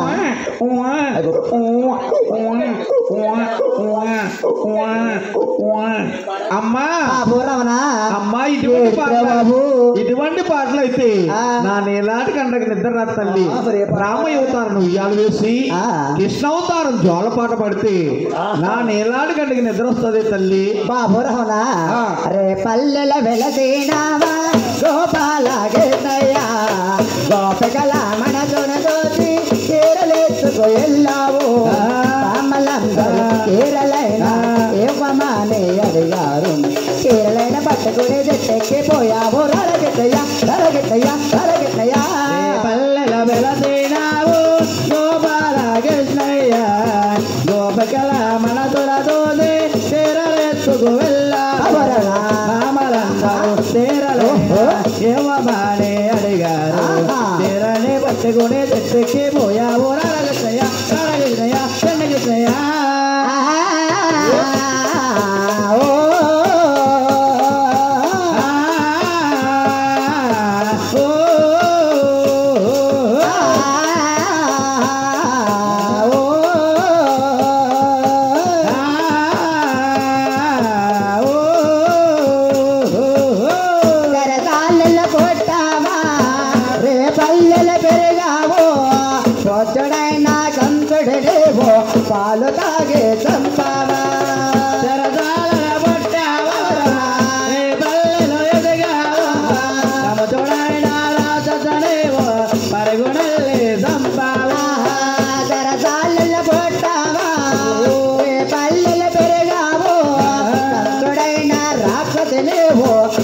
అమ్మా బాబు రమణ అమ్మా ఇటువంటి ఏడురా పాటలు బాబు ఇటువంటి పాటలు అయితే ఆ. నా నీలాంటి కండకి నిద్ర రా తల్లి ఆ, మరి ఏ పాట? రామయ్య అవతారం ఉయ్యాలు వేసి ఆ. కృష్ణ అవతారం జోల పాట పడితే నా నీలాంటి కండకి నిద్ర వస్తుంది తల్లి బాబు రమణ ఆ. రే పల్లెల వెలసేనావా గోపాల కృష్ణయ్య గోపికల మనసున దోచి చీరలెత్తుకు వెళ్ళావు రామలందరూ చీరలైన ఇవ్వమని అడిగారు చీరలైన పట్టుకుని జట్టెక్కి పోయావు రరగిట్టయ్య రరగిట్టయ్య రరగిట్టయ్య పల్లెల వెలసేనావు గోపాల కృష్ణయ్య గోపికల మనసుల దోచి చీరలెత్తుకు వెళ్ళావు రామలందరూ చీరలు ఏమని అడిగారు చీరని పట్టుకుని చెట్టుకి పోయావు రరగిట్టయ్య రరగిట్టయ్య చెన్నగిట్టయ్య ఓ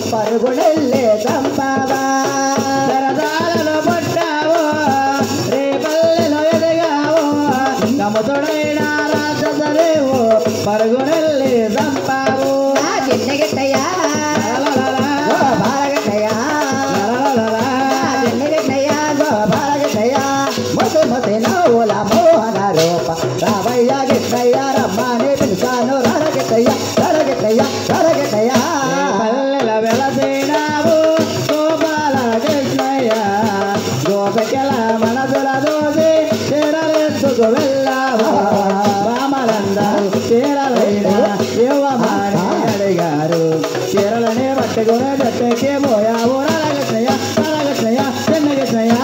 పరుగుడెల్లే చంపావా సరదాలలో పట్టావో రేపల్లెలో ఎదగావో గమతుడైన రాజసరేవో పరుగుడెల్లే చంపావు చిన్నగిట్టయ్యా బాలగట్టయ్యా చిన్నగిట్టయ్యా బాలగట్టయ్యా మతి మతి నవ్వుల మోహన రూప రావయ్య గిట్టయ్య రమ్మని పిలిచాను రరగిట్టయ్య రరగిట్టయ్య రరగిట్టయ్య పల్లెల వెలసేనావు గోపాల కృష్ణయ్య గోపికల మనసుల దోసి చీరలెత్తుకు వెళ్ళావు రామలందరూ చీరలైన ఇవ్వమని అడిగారు చీరలనే పట్టుకుని చెట్టుకి పోయావు రరగిట్టయ్య రరగిట్టయ్య చిన్నగిట్టయ్య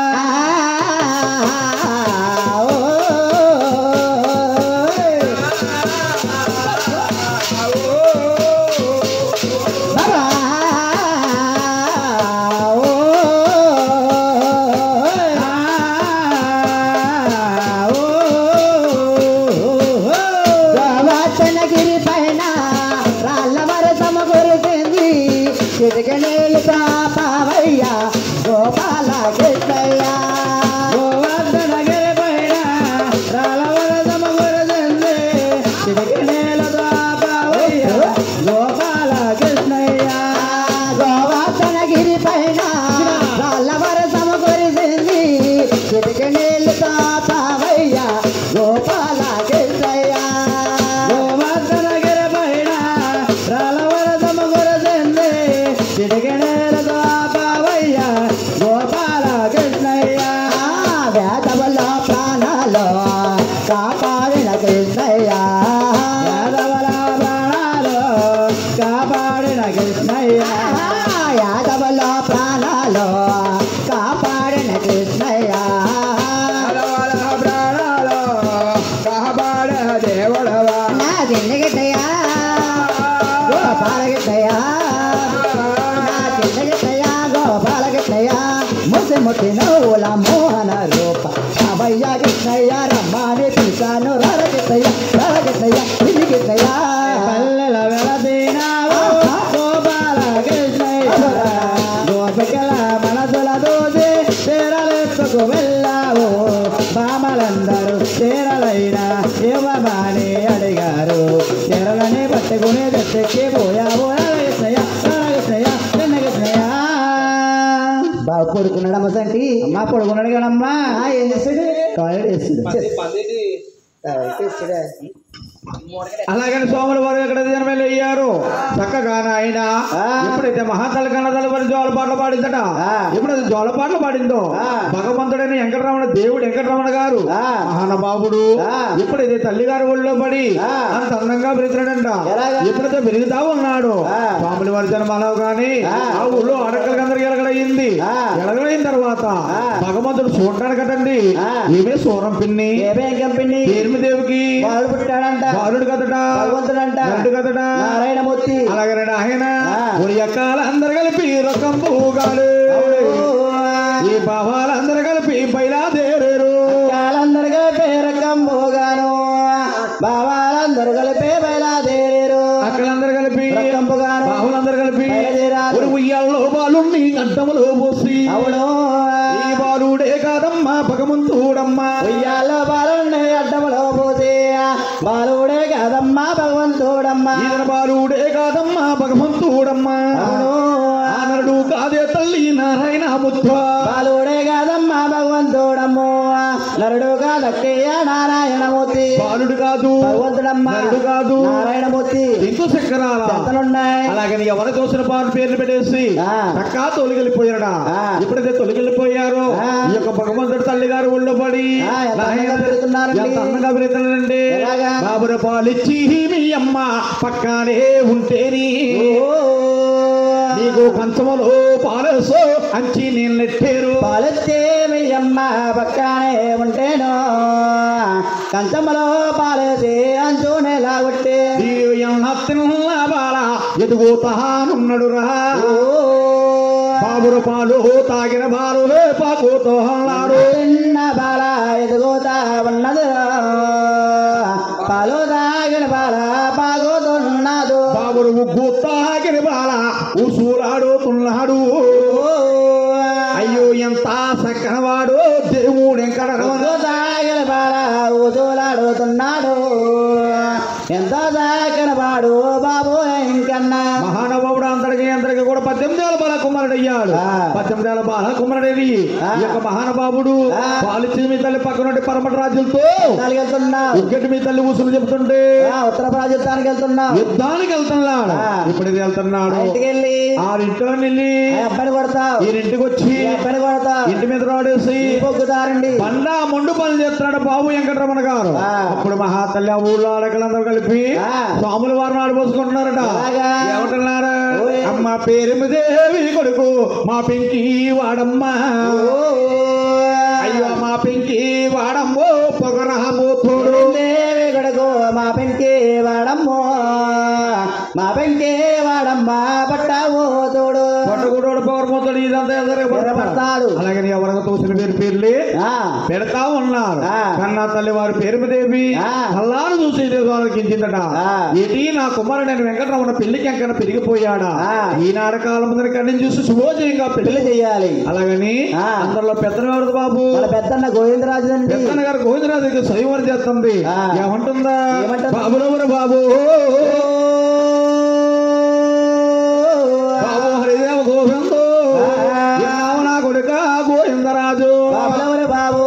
గోవర్ధనగిరి పైన రాళ్ళ వరసమ కురిసింది చిరుగనేలు పాపయ్య గోపాల కృష్ణయ్య గోవర్ధనగిరి పైన రాలవరదమ వరదంది చిటికినేలతో ఆపావయ్య గోపాల కృష్ణయ్య గోవర్ధనగిరి పైన రాళ్ళ వరసమ కురిసింది చిరుగనేలు పాపయ్య గోపాల కృష్ణయ్య గోవర్ధనగిరి పైన రాలవరదమ వరదంది చిటికినేలతో ఆపావయ్య గోపాల కృష్ణయ్య వేదవలో ప్రాణాలు కాపాడిన కృష్ణయ్య యాదవల ప్రాణాలు కాపాడిన కృష్ణయ్య యాదవలో ప్రాణాలు కాపాడిన కృష్ణయ్య అలవల ప్రాణాలు కాపాడ దేవుడవా నా చిన్నగిట్టయ్యా గోపాలగిట్టయ్యా నా చిన్నగిట్టయ్యా గోపాలగిట్టయ్యా ముసి ముసి నవ్వుల మోహన రూప అవయ్య కృష్ణయ్య రమ్మని పిలిచాను రరగిట్టయ్య రరగిట్టయ్య పిలిగిట్టయ్య పల్లెల వెలదీనావు గోపాల కృష్ణయ్య గోపికల మనసుల దోసి చీరలెత్తుకు వెళ్ళావు బామలందరూ చీరలైన ఇవ్వమని అడిగారు చీరలని పట్టుకుని తెచ్చెక్కి పోయావు రరగిట్టయ్య రరగిట్టయ్య చిన్నగిట్టయ్య బాగా కొడుకున్నాడమ్మ సంటి అమ్మా పడుకున్నాడు కదమ్మా ఏం చేస్తాడు కాయలు వేస్తుంది పందిటి చేస్తాడా అలాగని సోములు వారు ఎక్కడ జన్మలు అయ్యారు చక్కగా ఆయన ఆ. ఎప్పుడైతే మహాతల కన్నదల వారి జోలపాటలు పాడిందట ఆ. ఎప్పుడైతే జోలపాటలు పాడిందో ఆ. భగవంతుడైన వెంకటరమణ దేవుడు వెంకటరమణ గారు ఆ. మహానుభావుడు ఆ. ఎప్పుడైతే తల్లి గారు ఒళ్ళో పడి ఆ. అంత అందంగా పెరుగుతున్నాడంట ఎలాగా? ఎప్పుడైతే పెరుగుతా ఉన్నాడు ఆ. స్వాముల వారి జన్మలో గాని ఆ. ఆ ఊళ్ళో అడకలకి అందరికి ఎలగడయింది ఆ. ఎలగడైన తర్వాత ఆ. భగవంతుడు చూడడానికటండి ఆ. ఏమే సూరం పిన్ని ఏమేం కంపెనీ దేవికి వాడు పుట్టాడంట బాలుడు కదట భగవంతుడంట నరుడు కదట నారాయణమూర్తి అలాగే ఆయన ఆ. ఒక ఎక్కాల అందరు కలిపి రకంబుగాడు ఈ భావాలందరూ కలిపి బయలాదేరేరు కాలందరిగా పేరకంబోగాను బావాలందరూ కలిపే బయలాదేరేరు అక్కలందరూ కలిపి రకంబుగాను బాహులందరూ కలిపి బయలుదేరారు. ఒక ఉయ్యాల్లో బాలుణ్ణి గడ్డములో పోసి అవును ఈ బాలుడే కాదమ్మా భగవంతుడమ్మా ఉయ్యాల బాలుండే అడ్డములో పోసి బాలుడే కాదమ్మా భగవంతుడమ్మా ఈయన బాలుడే కాదమ్మా భగవంతుడమ్మా అవును ఆనరుడు కాదే తల్లి నారాయణ ముద్ద బాలుడే కాదమ్మా భగవంతుడమ్ము నరుడు కాదక్కయ్య నారాయణమూర్తి బాలుడు కాదు భగవంతుడమ్మా నరుడు కాదు నారాయణమూర్తి ఇంకో చక్రాల ఎంతలున్నాయి అలాగని ఎవరు చూసిన పాలు పేర్లు పెట్టేసి ఆ. చక్కా తొలగిలిపోయాడా ఆ. ఎప్పుడైతే తొలగిలిపోయారో ఆ. ఈ యొక్క భగవంతుడు తల్లి గారు ఒళ్ళో పడి ఆ, ఎంత నాయన అందంగా పెరుగుతున్నారండి. ఎంత అందంగా పెరుగుతున్నారండి ఎలాగా? బాబుర పాలిచ్చి మీ అమ్మ పక్కనే ఉంటేని నీకు కంచములో పాలసో అంచి నేను నెట్టేరు పాలెత్తే మీ అమ్మ పక్కనే ఉంటేను కంచంలో పాలేసి అంచునే లాగొట్టే బాల ఎదుగుతానున్నడురా బాబుర పాలు తాగిన బాలు పాకుతో అన్నాడు చిన్న బాల ఎదుగుతా ఉన్నది పాలు తాగిన బాల బాగోతున్నాడు బాబుడు ఉగ్గు తాగిన బాల ఉసూలాడుతున్నాడు అయ్యో ఎంత సక్కనవాడు దేవుడు ఎక్కడ పాలు తాగిన బాల ఊసులాడుతున్నాడు ఎంత తాగిన వాడు బాబు ఇంకన్నా మహానుభావుడు అంతటికి అంతటికి కూడా పద్దెనిమిది వేల బాల కుమారుడు అయ్యాడు ఆ. పద్దెనిమిది వేల బాల కుమారుడేది ఆ. ఈ యొక్క మహానుభావుడు ఆ. పాలిచ్చిన మీ తల్లి పక్కన పరమట రాజులతో వెళ్తున్నావు ఉగ్గటి మీ తల్లి ఊసులు చెబుతుంటే ఉత్తర ప్రాజెక్టానికి వెళ్తున్నావు యుద్ధానికి వెళ్తున్నాడు ఆ. ఇప్పుడు ఇది వెళ్తున్నాడు ఇంటికి వెళ్ళి ఆరింట్లో వెళ్ళి ఆ అబ్బాయిని కొడతావు ఈరింటికి వచ్చి ఈ అబ్బాయిని కొడతావు ఇంటి మీద రాడేసి పొగ్గుతారండి బండ మొండు పనులు చేస్తున్నాడు బాబు వెంకటరమణ గారు ఆ. అప్పుడు మహాతల్లి ఆ ఊళ్ళో ఆడకలందరూ కలిపి ఆ. స్వాముల వారిని ఆడిపోసుకుంటున్నారట అలాగా? ఏమంటున్నారు ఓయ్. అమ్మ పేరు దేవి కొడుకు మా పెంకి వాడమ్మ అయ్యో మా పెంకి వాడమ్మో పొగరహమో తోడు దేవి కొడుకు మా పెంకే వాడమ్మో మా పెంకే వాడమ్మ పట్టావో తోడు పట్టుకుడు పొగరమోతాడు ఇదంతా ఎర్రబడతాడు. అలాగని ఎవరికి తోసిన పేరు పేర్లే ఆ, పెడతా ఉన్నారు ఆ. కన్నా తల్లి వారి పేరు దేవి ఆ. అల్లాను చూసి వాళ్ళకించిందట ఆ. ఏంటి నా కుమారుడు నేను వెంకటరమణ పెళ్లికి ఎంకన పెరిగిపోయాడా ఆ. ఈనాడు కాలం ముందర కన్నీ చూసి శుభోజయంగా పెళ్లి పెళ్లి చెయ్యాలి అలాగని ఆ. అందరిలో పెద్దన ఎవరు బాబు మన పెద్దన్న గోవిందరాజు అండి పెద్దన గారు గోవిందరాజు స్వయంవరం చేస్తుంది ఆ. ఏమంటుందా ఏమంటుంది? బాబులవరు బాబు బాబు హరిదేవ గోవిందో ఆ. విన్నావు నా కొడుక గోవిందరాజు బాబులవరు బాబు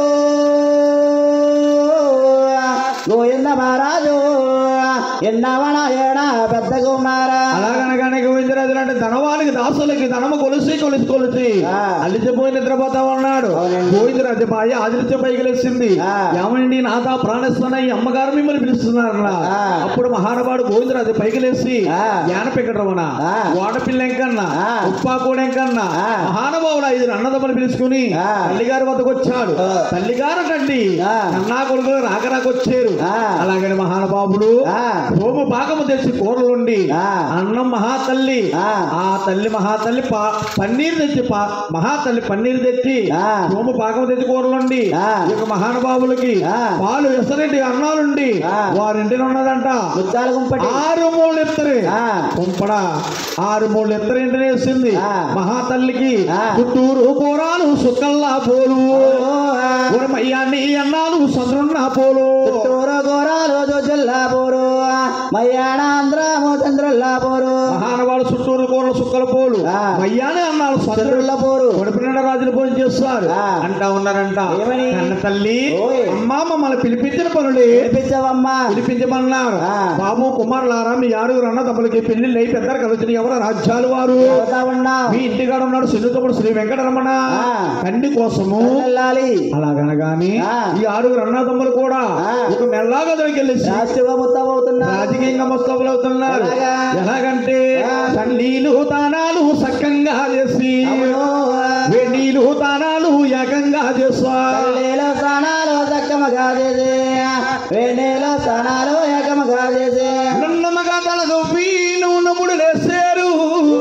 గోవింద మహారాజు ఎన్నవన ఏడా పెద్ద కుమారా అలాగనగానే గోవిందరాజులు అంటే ధనవానికి దాసులకి ధనము కొలిసి కొలిసి కొలిసి ఆ. అల్లిచిపోయి నిద్రపోతా ఉన్నాడు అవునండి. గోవిందరాజు బాయి ఆదిత్య పైకి లేచింది ఆ. ఏమండి నాథ ప్రాణిస్తున్న ఈ అమ్మగారు మిమ్మల్ని పిలుస్తున్నారు ఆ. అప్పుడు మహానుభావుడు గోవిందరాజు పైకి లేచి ఆ. జ్ఞానపిక్కడమన ఆ. వాడపిల్ల ఎంకన్నా ఆ. ఉప్పాకూడ ఎంకన్నా ఆ. మహానుభావుడు ఐదు అన్నదమ్మని పిలుచుకుని ఆ. తల్లిగారి వద్దకు వచ్చాడు ఆ. తల్లిగారు కండి ఆ. కన్నా కొడుకులు రాక రాక వచ్చారు ఆ. అలాగని మహానుభావుడు ఆ. హోమ భాగము తెచ్చి కూరలుండి ఆ. అన్నం మహాతల్లి ఆ. ఆ తల్లి మహాతల్లి పా- పన్నీరు తెచ్చి పా- మహాతల్లి పన్నీరు తెచ్చి ఆ. హోమ భాగం తెచ్చి కూరలుండి ఆ. ఈ యొక్క మహానుభావులకి ఆ. పాలు ఎసరెడ్డి అన్నాలుండి ఆ. వారింటిని ఉన్నదంట ముత్యాల గుంపటి ఆరు మూడు ఎత్తరి ఆ. కుంపడ ఆరు మూడు ఎత్తరి ఇంటిని వేసింది ఆ. మహాతల్లికి ఆ. పుత్తూరు కూరాలు సుక్కల్లా పోలు ఆ. ఉరమయ్యాన్ని అన్నాలు చంద్రున్నా పోలు చుట్టూరు గోరాలు జిల్లా పోరు మయ్యాణాంధ్రము చంద్రుల్లా పోరు మహానుభావులు చుట్టూరు కూరలు సుక్కల పోలు ఆ. మయ్యానే అన్నాలు చంద్రుల చంద్రుల్లా పోరు కొడుకునిండా రాజులు భోజనం చేస్తారు ఆ. అంటా ఉన్నారంట ఏమని? కన్న తల్లి ఓయ్. అమ్మా మమ్మల్ని పిలిపించిన పనులే పిలిపించవమ్మా పిలిపించమన్నారు ఆ. బాబు కుమారులారా మీ ఆరుగురు అన్న తమ్ములకి పెళ్లిళ్ళు అయి పెద్దలు కలిసిన ఎవరు రాజ్యాలు వారు అవుతా ఉన్నాం మీ ఇంటికాడ ఉన్నాడు సిన్ను తమ్ముడు శ్రీ వెంకటరమణ ఆ. కన్ని కోసము వెళ్ళాలి అలాగనగాని ఆ. ఈ ఆరుగురు అన్నదమ్ములు కూడా ఆ. ఒక మెల్లాగా దొరికి రాష్ట్రంగా ముత్తమవుతున్నా రాజకీయంగా మస్తబులు అవుతున్నారు ఎలాగా? ఎలాగంటే ఆ. తల్లీలు తానాలు సక్కంగా చేసి అవును. వెన్నీలు తానాలు ఏకంగా చేస్తా పల్లెలో స్నానాలు చక్కమగా చేసి వేణేలో స్నానాలు ఏకమగా చేసి నమ్మగా తల దువ్వి నువ్వు నమ్ముడు లేసారు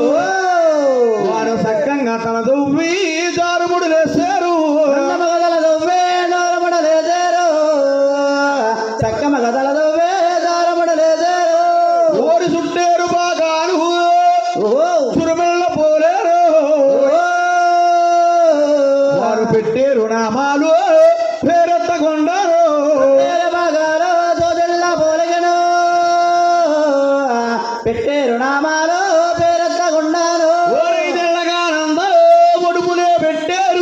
వారు సక్కంగా తల దువ్వి జారుముడు లేసారు గదలదు వేణోరమడలేదేరు చక్కమ గదలదు వేదారమడలేదేరు ఓరి చుట్టేరు బాగాను ఓ చురుమెళ్ళ పోలేరు వారు పెట్టేరు నామాలు పేరెత్తగొండారు పెట్టేరు నామాలు పేరెత్తగుండారు ఓరైదెళ్ళగానందరూ ఒడుపులే పెట్టారు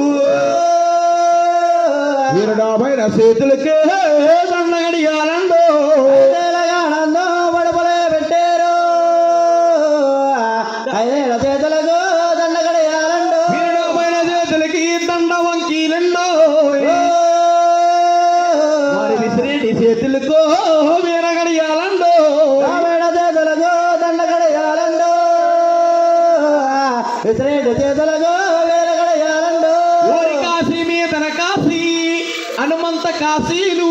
వీరుడాపైన చేతులకే దండగడియాలండో ఐదేళ్ళగానందో బడుపులే పెట్టారు ఐదేళ్ళ చేతులకు దండగడేయాలండు వీరుడాపైన చేతులకి దండ వంకీలండో వారి విసిరేటి చేతులకు వీరగడియాలండో రామేణ చేతులకు దండగడేయాలండు విసిరేడు చేతులకు వేరగడేయాలండు ఓరి కాశీ మీదన కాశీ హనుమంత కాశీలు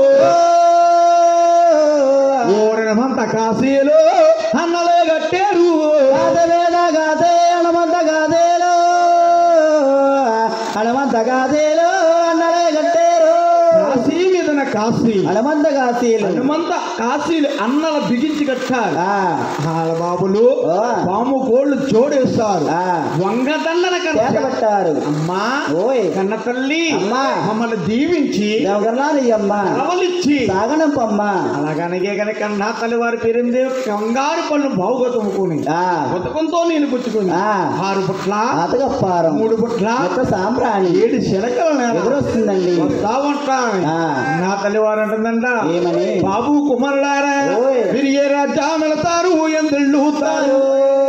ఓరి హనుమంత కాశీలు అన్నలే కట్టారు గాథ వేద గాథే హనుమంత గాథేలు హనుమంత గాథేలు అన్నలే కట్టారు కాశీ మీదన కాశీ హనుమంత కాశీలు హనుమంత కాశీలు అన్నల బిగించి కట్టారు ఆ, బాబులు ఓ. పాము కోళ్ళు జోడేస్తారు ఆ, వంగదండన చేత కట్టారు పట్టారు అమ్మా ఓయ్ కన్న తల్లి అమ్మా. మమ్మల్ని దీవించి దేవగర్ణాలు అమ్మ రవలిచ్చి సాగనంపమ్మ అలాగనగే కనుక కన్నా తల్లి వారి పేరుంది కంగారు పళ్ళు బావుగా తుమ్ముకుని ఆ, ఉతకంతో నేను పుచ్చుకుని ఆ. ఆరు పుట్ల అతగప్పారం మూడు పుట్ల యొక్క సాంబ్రాణి ఏడు శిలకల నేల ఎదురొస్తుందండి వస్తా ఉంటా ఆ. నా తల్లి వారు అంటుందంట ఏమని బాబు కుమారులారా ఓయ్. మీరు ఏ రాజ్యం వెళతారు ఎందుతారు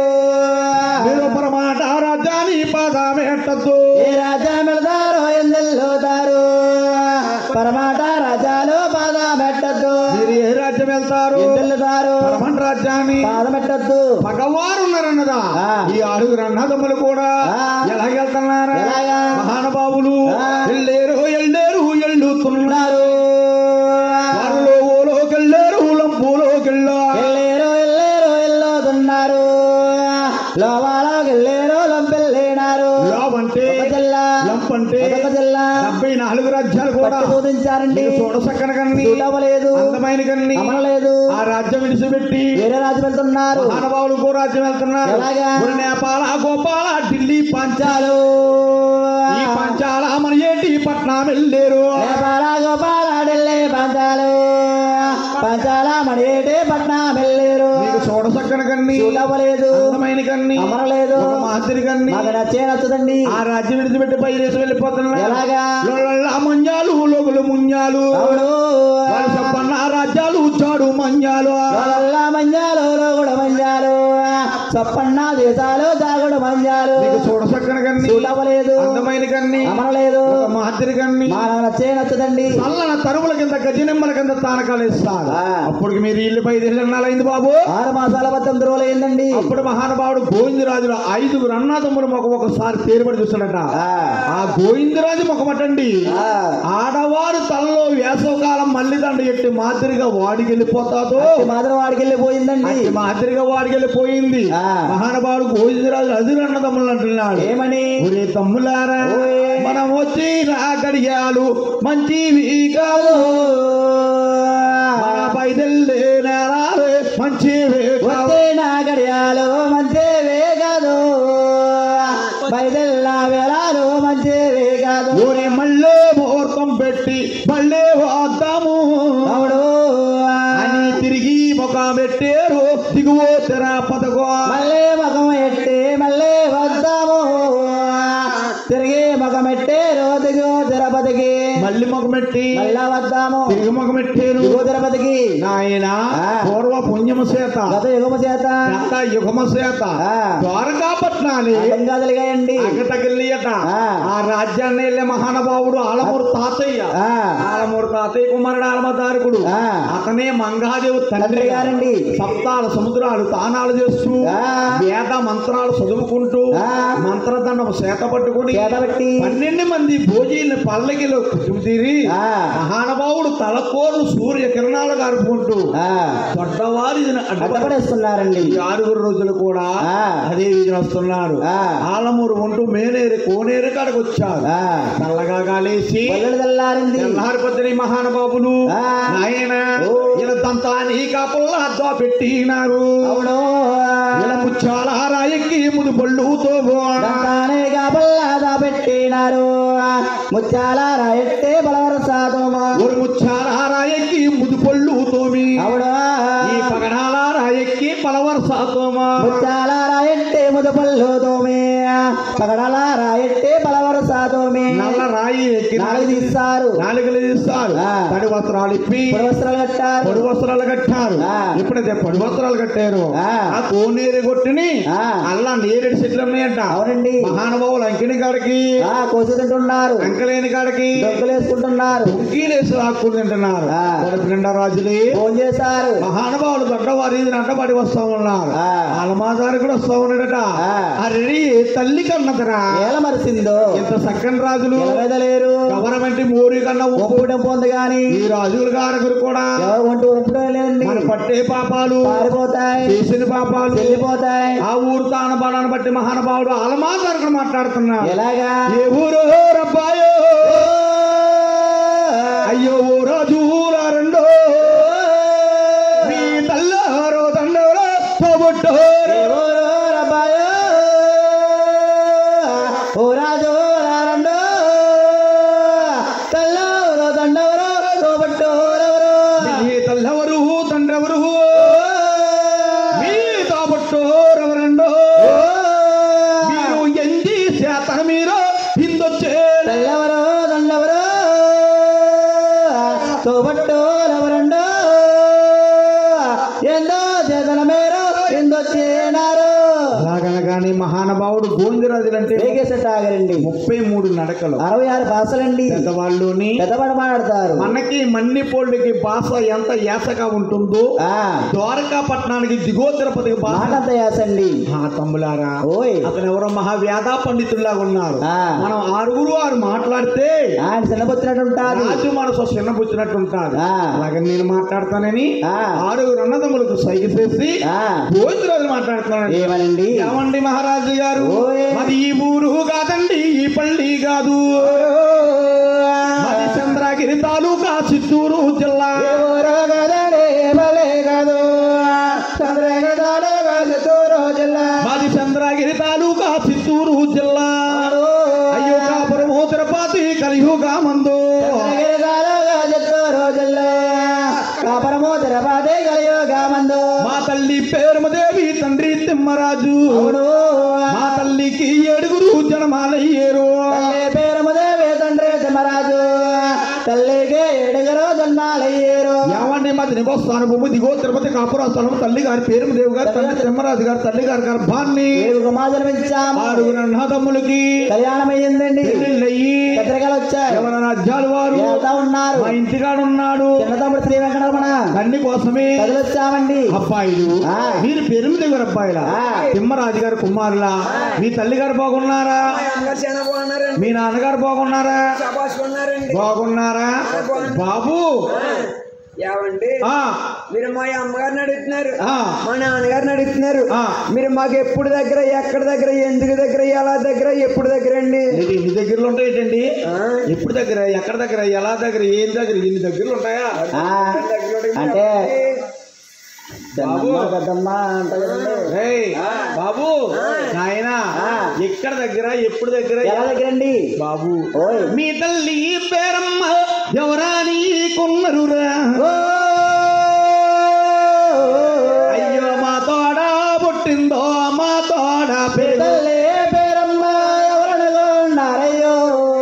మీరు పరమాట రాజ్యాన్ని పాదమెట్టద్దు ఏ రాజా మెడదారో ఎందెల్లోదారు పరమాట రాజాలు పాదం పెట్టద్దు మీరు ఏ రాజ్యం వెళ్తారు ఎందెల్లుదారు పరమణ రాజ్యాన్ని పాదం పెట్టద్దు పగవారు ఉన్నారన్నదా ఆ. ఈ ఆరుగురు అన్నదమ్ములు కూడా ఆ. ఎలాగెళ్తున్నారా ఎలాగా? మహానుభావులు ఆ. ఎల్లేరు ఎల్లేరు ఎల్లుతున్నారు ఉన్నారు వారిలో ఓలోకెళ్ళారు లంపులోకెళ్ళారు ఎల్లేరు ఎల్లేరు ఎల్లోతున్నారు లోవాలోకి ఎల్లేరు లంపెళ్ళినారు లాభంటే ఒక జిల్లా లంపంటే ఒక జిల్లా డెబ్బై నాలుగు రాజ్యాలు కూడా పట్టి బోధించారండి నీకు చూడసక్కన కన్ని చూడవలేదు అందమైన కన్ని అమలలేదు ఆ రాజ్యం విడిచిపెట్టి వేరే రాజు వెళ్తున్నారు మహానుభావులు ఇంకో రాజ్యం వెళ్తున్నారు ఎలాగా? ఇప్పుడు నేపాల గోపాల ఢిల్లీ పంచాల చాలు ఈ పంచాల మన ఏంటి పట్నం వెళ్ళారు నేపాల గోపాల ఢిల్లీ పంచాలు పంచాల మడేటి పట్నం వెళ్ళారు నీకు చూడసక్కన కన్ని చూడవలేదు అందమైన కన్ని అమరలేదు ఒక మాదిరి కన్ని మాకు నచ్చే నచ్చదండి ఆ రాజ్యం విడిచిపెట్టి పైరేసి వెళ్ళిపోతున్నారు ఎలాగా లొల్లళ్ళ ముంజాలు లోగులు ముంజాలు అవును వారి చెప్పన్న రాజ్యాలు చాడు మంజాలు వాళ్ళ మంజాలు కూడా మంజాలు చప్పన్న దేశాలు దాగుడు మంజాలు నీకు చూడసక్కన కన్ని చూడవలేదు అందమైన కన్ని అమరలేదు ఒక మాదిరి కన్ని మాకు నచ్చే నచ్చదండి చల్లన తరువుల కింద గజనిమ్మల కింద తానకాలు ఇస్తారు ఆ. అప్పటికి మీరు ఇల్లు పై అయింది బాబు ఆరు మాసాల పద్దెనిమిది రోజులు అయిందండి అప్పుడు మహానుభావుడు గోవిందరాజులు ఐదుగురు అన్నదమ్ములు మొక్క ఒకసారి పేరుపడి చూస్తాడట ఆ, ఆ గోవిందరాజు మొక్కమటండి ఆ, ఆడవారు తలలో వేసవకాలం మల్లిదండ ఎట్టి మాదిరిగా వాడికి వెళ్ళిపోతాదో ఈ మాదిరి వాడికి వెళ్ళిపోయిందండి అట్టి మాదిరిగా వాడికి వెళ్ళిపోయింది ఆ. మహానుభావుడు గోవిందరాజు అదిరు అన్నదమ్ములు అంటున్నాడు ఏమని ఒరే తమ్ములారా ఓయ్. మనం వచ్చి నా గడియాలు మంచివి కాదు మన పైదల్లే నేరాలే మంచివే కాదు వచ్చే నా గడియాలు మంచివే కాదు బయదెల్లా వేళాలు మంచివే కాదు ఊరి మళ్ళీ ముహూర్తం పెట్టి మళ్ళీ వద్దాము అవుడు అని తిరిగి ముఖ పెట్టారు దిగువ తెర పదకో మళ్ళీ మగం ఎట్టి మళ్ళీ వద్దాము తిరిగి మగం ఎట్టే రోజుకు తిరుపతికి మళ్ళీ ముఖ పెట్టి మళ్ళా వద్దాము తిరిగి ముఖ పెట్టారు దిగువ తిరుపతికి నాయన ఆ. పూర్వ పుణ్యము చేత గత యుగము చేత గత యుగము చేత ఆ. ద్వారకా పట్నాన్ని అడ్డంగా కలిగాయండి అగటగిల్లియట ఆ. ఆ రాజ్యాన్ని వెళ్ళే మహానుభావుడు ఆలమూరు తాతయ్య ఆ, ఆలమూరు తాతయ్య కుమారుడు ఆలమదారకుడు ఆ. అతనే మంగాదేవి తండ్రి తండ్రి గారండి సప్తాల సముద్రాలు తానాలు చేస్తూ ఆ. వేద మంత్రాలు చదువుకుంటూ ఆ. మంత్రదండం చేత పట్టుకుని చేతబట్టి పన్నెండు మంది భోజీలు పల్లకిలో కుటుంబీరి ఆ. మహానుభావుడు తలకోర్లు సూర్య కిరణాలు గారుకుంటూ ఆ, దొడ్డవారి అడ్డపడి అడ్డపడేస్తున్నారండి ఈ ఆరుగురు రోజులు కూడా ఆ. అదే విజయం వస్తున్నారు ఆ. ఆలమూరు ఉంటూ మేనేరు కోనేరు కాడకు వచ్చారు ఆ, చల్లగా గాలేసి పల్లెడు తెల్లారింది తెల్లారిపోతున్న మహానుభావులు ఆ. ఆయన ఓ. ఇలా దంతాన్ని కాపుల్లా అద్దా పెట్టినారు అవును ఇలా ముచ్చాల రాయక్కి ముదు పళ్ళుతో దంతానే కాబల్లాదా పెట్టినారు ముత్యాల రాయట్టే బలవర సాధుమా ஒரு ముచ్చాల రాయక్కి ముదు పళ్ళుతోమి అవును ఈ పగడాల రాయక్కి పలవరసాతోమా ముత్యాల రాయట్టే ముదపల్లు తోమే పగడల రాయట్టే బలవర సాధుమే నల్ల రాయి ఎక్కి నాలుగు తీస్తారు నాలుగులు తీస్తారు ఆ. తడి వస్త్రాలు ఇప్పి పొడి వస్త్రాలు కట్టారు పొడి వస్త్రాలు కట్టారు ఆ. ఎప్పుడైతే పొడి వస్త్రాలు కట్టారు ఆ. ఆ కోనేరు కొట్టుని ఆ. అల్లా నేరేడు చెట్లు ఉన్నాయంట అవునండి మహానుభావులు అంకిని కాడికి ఆ కోసి తింటున్నారు అంకలేని కాడికి డొక్కులు వేసుకుంటున్నారు కుంకీలేసి ఆకులు తింటున్నారు ఆ. కడుపు నిండా రాజులే ఫోన్ చేశారు మహానుభావులు దొడ్డవారి ఇది అడ్డపడి వస్తా ఉన్నారు ఆ. ఆలమాదారు కూడా వస్తా ఉన్నాడట ఆ. అరే తల్లి కన్నతరా ఏల మరిసిందో ఇంత సక్కని రాజులు నిలబెదలేరు గవర్నమెంట్ మోరీ కన్నా ఉప్పు ఒప్పుకోవడం పొంది గాని ఈ రాజులు గారగురు కూడా ఎవరు కొంటూ ఒప్పుకోవడం లేదండి మన పట్టే పాపాలు పారిపోతాయి చేసిన పాపాలు వెళ్ళిపోతాయి ఆ ఊరు తాన బలాన్ని బట్టి మహానుభావుడు అలమాదారుడు మాట్లాడుతున్నా ఎలాగా ఏ ఊరు రబ్బాయో అయ్యో ఓ రాజు రెండో మీ తల్లారో తండోరో పోగొట్టోరో ఓ రాజు రారండో తల్లవరో దండవరో తోబట్టోరెవరో మీ తల్లెవరు తండ్రెవరు మీ తాబొట్టోరెవరండో మీరు ఎంది శాతం మీరు హిందొచ్చే తల్లవరో దండవరో తోబట్టోరెవరండో ఎందో చేతన మేరో ఎందొచ్చేనారు అలాగనగానే మహానుభావుడు గోవిందరాజులంటే వేగేసట ఆగరండి ముప్పై మూడు నడకలు అరవై ఆరు భాషలండి పెద్దవాళ్ళుని పెద్దవాడు మాట్లాడతారు మనకి మన్నిపోళ్ళకి భాష ఎంత యాసగా ఉంటుందో ఆ ద్వారకా పట్టణానికి దిగో తిరుపతికి భాష మాట అంత యాసండి ఆ తమ్ములారా ఓయ్ అతను ఎవరో మహావ్యాధా పండితుల్లాగా ఉన్నారు ఆ. మనం ఆరుగురు ఆరు మాట్లాడితే ఆయన చిన్నబొచ్చినట్టు ఉంటాది రాజు మనసు చిన్నపుచ్చినట్టు ఉంటారు ఆ. అలాగే నేను మాట్లాడతానని ఆ. ఆరుగురు అన్నదమ్ములకు సైగ చేసి ఆ గోవిందరాజు మాట్లాడుతున్నాడు ఏమనండి ఏమండి మహారాజు గారు ఓయ్. మరి ఈ ఊరు కాదండి ఈ పల్లి కాదు మరి చంద్రగిరి తాలూకా చిత్తూరు జిల్లా మాది చంద్రగిరి తాలూకా చిత్తూరు జిల్లా అయ్యో కాపురము తిరుపతి కలియుగా మందు కాపరమో తిరపాదే కలియోగా మందు మా తల్లి పేరుమదేవి తండ్రి తిమ్మరాజు అవును మా తల్లికి ఏడుగురు జనమాలయ్యేరు తల్లి పేరముదేవే తండ్రి తిమ్మరాజు తల్లికి ఏడుగురు జన్మాలయ్యేరు ఏమండి మాది నివస్థాన భూమి దిగో తిరుపతి కాపురాస్థలం తల్లి గారి పేరుమదేవి గారు తండ్రి తిమ్మరాజు గారు తల్లి గారి గర్భాన్ని ఏడు కుమారులు ఇచ్చాము ఆరుగురు అన్నదమ్ములకి కళ్యాణం అయ్యిందండి పెళ్ళిళ్ళయ్యి పత్రికలు వచ్చాయి ఎవరి రాజ్యాలు వారు వెళ్తా ఉన్నారు మా ఇంటికాడు ఉన్నాడు చిన్న తమ్ముడు శ్రీ వెంకటరమణ కన్ని కోసమే కథలు వచ్చామండి అబ్బాయిలు ఆ. మీరు పెరుమిది గారు అబ్బాయిలా ఆ. తిమ్మరాజు గారు కుమారులా మీ తల్లి గారు బాగున్నారా అమ్మగారు చాలా బాగున్నారండి మీ నాన్నగారు బాగున్నారా శబాష్ ఉన్నారండి బాగున్నారా బాబు ఏమండి ఆ మీరు మా అమ్మగారిని అడుగుతున్నారు ఆ. మా నాన్నగారిని అడుగుతున్నారు ఆ. మీరు మాకు ఎప్పుడు దగ్గర ఎక్కడ దగ్గర ఎందుకు దగ్గర ఎలా దగ్గర ఎప్పుడు దగ్గర అండి ఏంటి ఇన్ని దగ్గరలు ఉంటాయి ఏంటండి ఆ. ఎప్పుడు దగ్గర ఎక్కడ దగ్గర ఎలా దగ్గర ఏం దగ్గర ఇన్ని దగ్గరలు ఉంటాయా ఆ, అంటే బాబు. చిన్నమ్మ, పెద్దమ్మ అంట కదండి రేయ్, బాబు నాయనా ఎక్కడ దగ్గర ఎప్పుడు దగ్గర ఎలా దగ్గరండి బాబు ఓయ్ మీ తల్లి పేరమ్మ ఎవరాని కొన్నరురా ఓ అయ్యో మా తోడ పుట్టిందో మా తోడ పేరు తల్లి పేరమ్మ ఎవరనుకున్నారయ్యో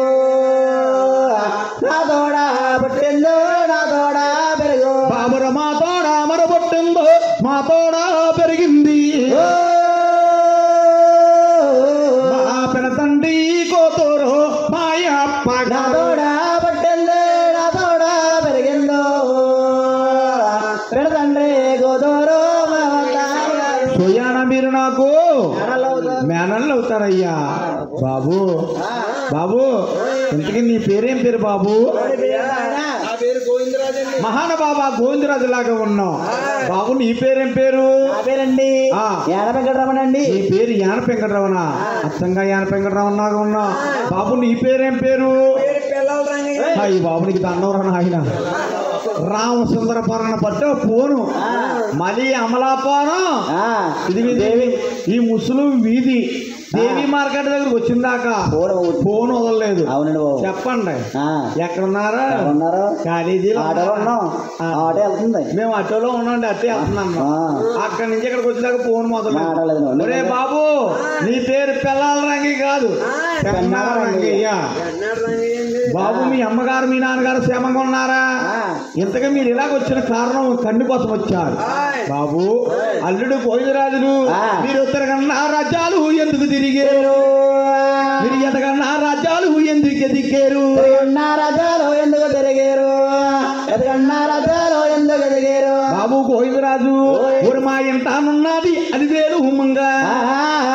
నా తోడ పుట్టిందో నా తోడ పెరుగు బాబుర మా తోడ మర పుట్టిందో మా తోడ పెరిగింది ఓ మా పెన తండ్రి కోతోరో మాయప్ప నా తోడ పుట్టిందో నా తోడ పెరిగిందో పెడతండ్రి గోదోరో సోయాన మీరు నాకు మేనల్లు అవుతారయ్యా బాబు బాబు ఇంతకీ నీ పేరేం పేరు బాబు నా పేరు గోవిందరాజు అండి మహానుభావ గోవిందరాజు లాగా ఉన్నావు బాబు నీ పేరేం పేరు నా పేరండి ఆ. ఏడ వెంకటరమణ అండి నీ పేరు యాన వెంకటరమణ అచ్చంగా యాన వెంకటరమణ లాగా ఉన్నావు బాబు నీ పేరేం పేరు పేరు పిల్లల రంగయ్య అయ్యి బాబు నీకు దండవరా నాయన రామసుందర పరణ పట్ట పోను మళ్ళీ అమలాపానం ఆ, ఇది దేవి ఈ ముసులు వీధి దేవి మార్కెట్ దగ్గరకు వచ్చిందాక ఫోన్ ఊ- ఫోన్ వదలలేదు అవునండి బాబు చెప్పండి ఆ, ఎక్కడున్నారా ఉన్నారు కాలేజీలో ఆటోలో ఉన్నాం ఆ. ఆటో వెళ్తుంది మేము అటోలో ఉన్నాండి అట్టే వెళ్తున్నాము ఆ, అక్కడి నుంచి ఇక్కడికి వచ్చినాక ఫోన్ మొదలు మాట్లాడలేదు నువ్వు. ఒరే బాబు నీ పేరు పిల్లల రంగి కాదు పెన్నాల రంగయ్య ఎన్నాడు రంగయ్య అండి బాబు మీ అమ్మగారు మీ నాన్నగారు క్షేమంగా ఉన్నారా ఆ, ఇంతగా మీరు ఇలాగ వచ్చిన కారణం కన్ను కోసం వచ్చారు బాబు అల్లుడు గోవిందరాజులు ఆ. మీరు ఉత్తరకన్నా రాజ్యాలు ఎందుకు తిరిగారు మీరు ఎంతకన్నా రాజ్యాలు ఎందుకు ఎదిగారు ఉన్న రథాలు ఎందుకు తిరిగారు ఎదుగన్న రథాలు ఎందుకు తిరిగారు బాబు గోవిందరాజు ఊరు మా ఇంటానున్నది అది వేరు మంగ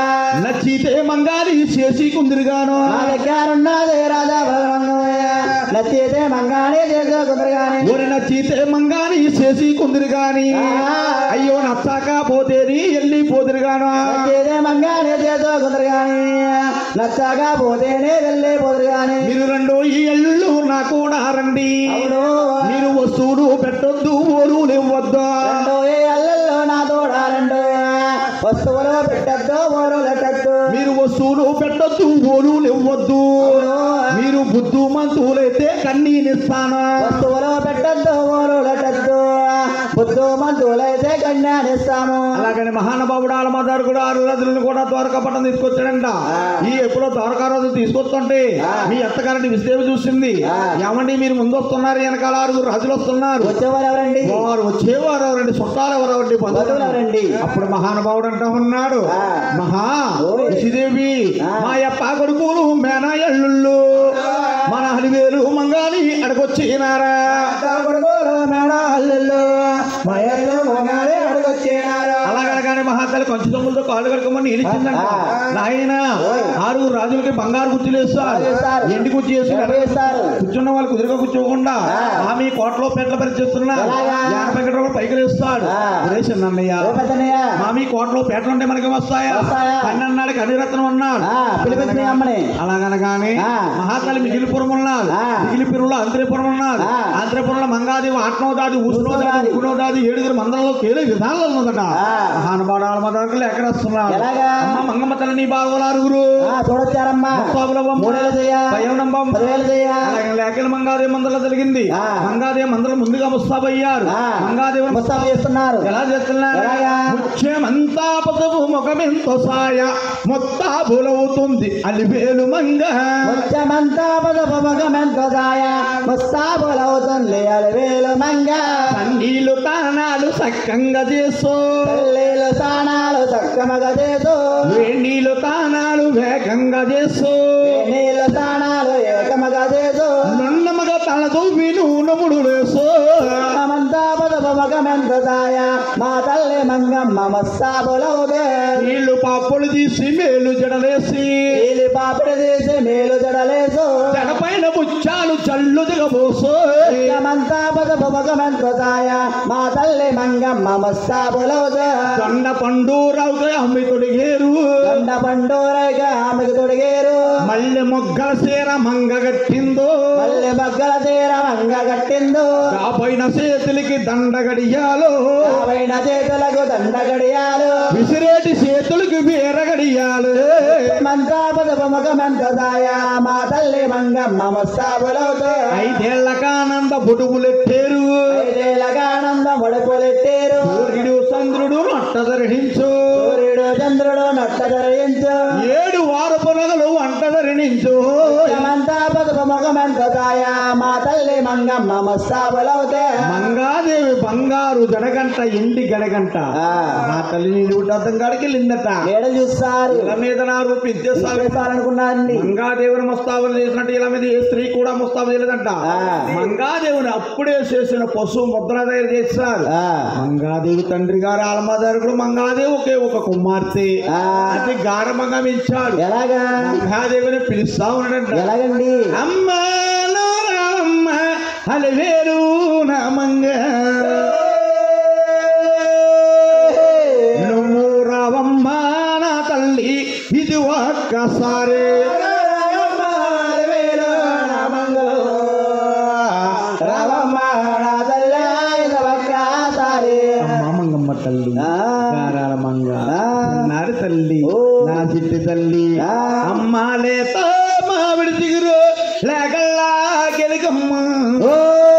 నచ్చితే మంగాలి చేసి కుందిరుగాను నా దగ్గర ఉన్నది రాజా భగవంగమయ్య నచ్చితే మంగానే చేసే కుదరగానే ఊరి నచ్చితే మంగాని చేసి కొందరు గాని అయ్యో నచ్చాక పోతేది వెళ్ళి పోతురు గాను నచ్చితే మంగానే చేసే కుదరగానే నచ్చగా పోతేనే వెళ్ళే పోదురుగానే మీరు రెండు ఈ ఎల్లు నా కూడా రండి అవును మీరు వస్తువులు పెట్టొద్దు ఓరు ఇవ్వద్దు రెండో ఏ అల్లల్లో నా తోడా రెండు వస్తువులు పెట్టద్దు ఓరు లెట్టద్దు మీరు వస్తువులు పెట్టొద్దు ఓరు ఇవ్వద్దు మీరు బుద్ధుమంతులైతే కన్నీనిస్తాను వస్తువులు పెట్టద్దు ఓరు లెట్టద్దు బుద్ధు మంతులైతే కన్యానిస్తాము అలాగని మహానుభావుడు ఆలమాదారు కూడా ఆరు రోజులను కూడా ద్వారకా పట్టణం తీసుకొచ్చాడంట ఈ ఎప్పుడో ద్వారకా రోజు తీసుకొస్తుంటే మీ అత్తగారిని విశ్లేష చూసింది ఏమండి మీరు ముందు వస్తున్నారు వెనకాల ఆరుగురు రాజులు వస్తున్నారు వచ్చేవారు ఎవరండి వారు వచ్చేవారు ఎవరండి చుట్టాలు ఎవరండి బంధువులు ఎవరండి అప్పుడు మహానుభావుడు అంటా ఉన్నాడు ఆ. మహా ఓయ్. ఋషిదేవి ఆ. మా యప్ప కొడుకులు మేనాయల్లుళ్ళు మన హరివేలు మంగాలి అడగొచ్చినారా కొడుకోరు మేడ అల్లుళ్ళు మయర్లు మొగాలే అడుగొచ్చినారు అలాగనగానే మహాతల్లి కొంచెం దొంగలతో కాళ్ళు కడుకోమని ఇచ్చిందంట ఆ. నాయన ఆరుగురు రాజులకి బంగారు కుర్చీలు వేస్తారు వేస్తారు. ఎండి కుర్చీ వేసి వేస్తారు. కూర్చున్న వాళ్ళు కుదురుగా కూర్చోకుండా ఆ. ఆమె కోటలో పెట్ల పరిచేస్తున్నా ఎలాగా? వెంకటరావు పైకి లేస్తాడు ఆ. అన్నయ్య ఏ పెద్దనయ్య మామి కోటలో పేటలు ఉంటే మనకి వస్తాయా వస్తాయా? పన్నెన్నాడు కనిరత్నం అన్నాడు ఆ, పిలిపించిన అమ్మని అలాగనగానే ఆ. మహాతల్లి మిగిలిపురం ఉన్నారు ఆ. మిగిలిపురంలో అంతరిపురం ఉన్నారు ఆ. అంతరిపురంలో మంగాదేవి ఆత్మోదాది ఊసునోదాది ఊసునోదాది. ఉగ్గునోదాది ఏడుగురు మందరంలో తేలే విధానాలు ఉన్నదట ఆ. మహానుభావాల మదకులు ఎక్కడ వస్తున్నారు ఎలాగా? అమ్మ మంగమ్మ తల్లి నీ బాగోలు ఆరుగురు ఆ, చూడొచ్చారమ్మా మూడేళ్ళు చెయ్య పయ్యవడంబం పదివేలు చెయ్య అలాగే లేఖలు మంగాదేవి మందలో జరిగింది ఆ. మంగాదేవి మందరం ముందుగా ముస్తాబయ్యారు ఆ. మంగాదేవి ముస్తాబు చేస్తున్నారు ఎలా చేస్తున్నారు ఎలాగా? ముఖ్యమంతా పదవు ముఖమెంతో సాయ మొత్తాబులవుతుంది అలివేలు మంగ ముత్యమంతా పదపు మగమెంతో దాయ ముస్తాబులవుతుంది అలవేలు మంగ నీళ్ళు తానాలు సక్కంగా చేసో తల్లిలు స్థానాలు చక్కమగ చేసు నీళ్ళు తానాలు వేగంగా చేసో నీళ్ళు స్థానాలు ఏకమగ చేసు నున్నమగా తల దువ్వి నూనముడు లేసో మంతా పదపు మగమెంతో దాయ మా తల్లి మంగమ్మ ముస్తాబులవుదే నీళ్లు పాపలు తీసి మేలు జడలేసి నీలి పాపిడి తీసి మేలు జడలేసు జడపైన ముచ్చాలు చల్లు దిగబోసో మంతా పదపు మగమెంతో దాయ మా తల్లి మంగమ్మ ముస్తాబులవుదే దొండ పండు రావుగా అమ్మి తొడిగేరు కొండ పండోరగా ఆమెకు తొడిగేరు మల్లె మొగ్గల సీర మంగ గట్టిందో మల్లె బగ్గల తీర మంగ కట్టిందో కాబోయిన చేతులకి దండ గడియాలో పైన చేతులకు దండ గడియాలు విసిరేటి చేతులకి వీర గడియాలు మంతా పదపు ముఖమెంత దాయ మా తల్లి మంగమ్మ ముస్తాబులవుతో ఐదేళ్లకానంద బుడుగులెట్టేరు ఐదేళ్ళగానంద ముడుపులెట్టేరు సూర్యుడు చంద్రుడు నట్టదరిహించు సూర్యుడు చంద్రుడు నట్ట ధరించు ఏడు వారు పొలగలు అంటదరిణించు మంతా పదపు ముఖమెంత దాయ మా తల్లి మంగమ్మ ముస్తాబులవుతే మంగాదేవి బంగారు జడగంట ఇంటి గడగంట ఆ తల్లి నీళ్ళు అర్థం కాడికి వెళ్ళిందట ఏడ చూస్తారు ఇలా మీద నా రూపించే అనుకున్నారండి మంగాదేవుని ముస్తాబులు చేసినట్టు ఇలా మీద ఏ స్త్రీ కూడా ముస్తాబు చేయలేదంట ఆ. మంగాదేవుని అప్పుడే చేసిన పశువు ముద్ర తయారు చేస్తారు మంగాదేవి తండ్రి గారు ఆలమాదారు కూడా మంగాదేవి ఒకే ఒక కుమార్తె ఆ. అది గారమంగా పెంచాడు ఎలాగా మంగాదేవిని పిలుస్తా ఉన్నాడంట ఎలాగండి అమ్మ నా రామమ్మ అలవేరు నా మంగ నువ్వు రావమ్మ నా తల్లి ఇది ఒక్కసారి రామమ్మ నా తల్లి ఇది ఒక్కసారి. అమ్మ మంగమ్మ తల్లి ఆ. గారాల మంగ ఆ. నారి తల్లి ఓ. నా చిట్టి తల్లి ఆ. అమ్మ లేత మామిడి చిగురు లేకల్లా గెలికమ్మ ఓ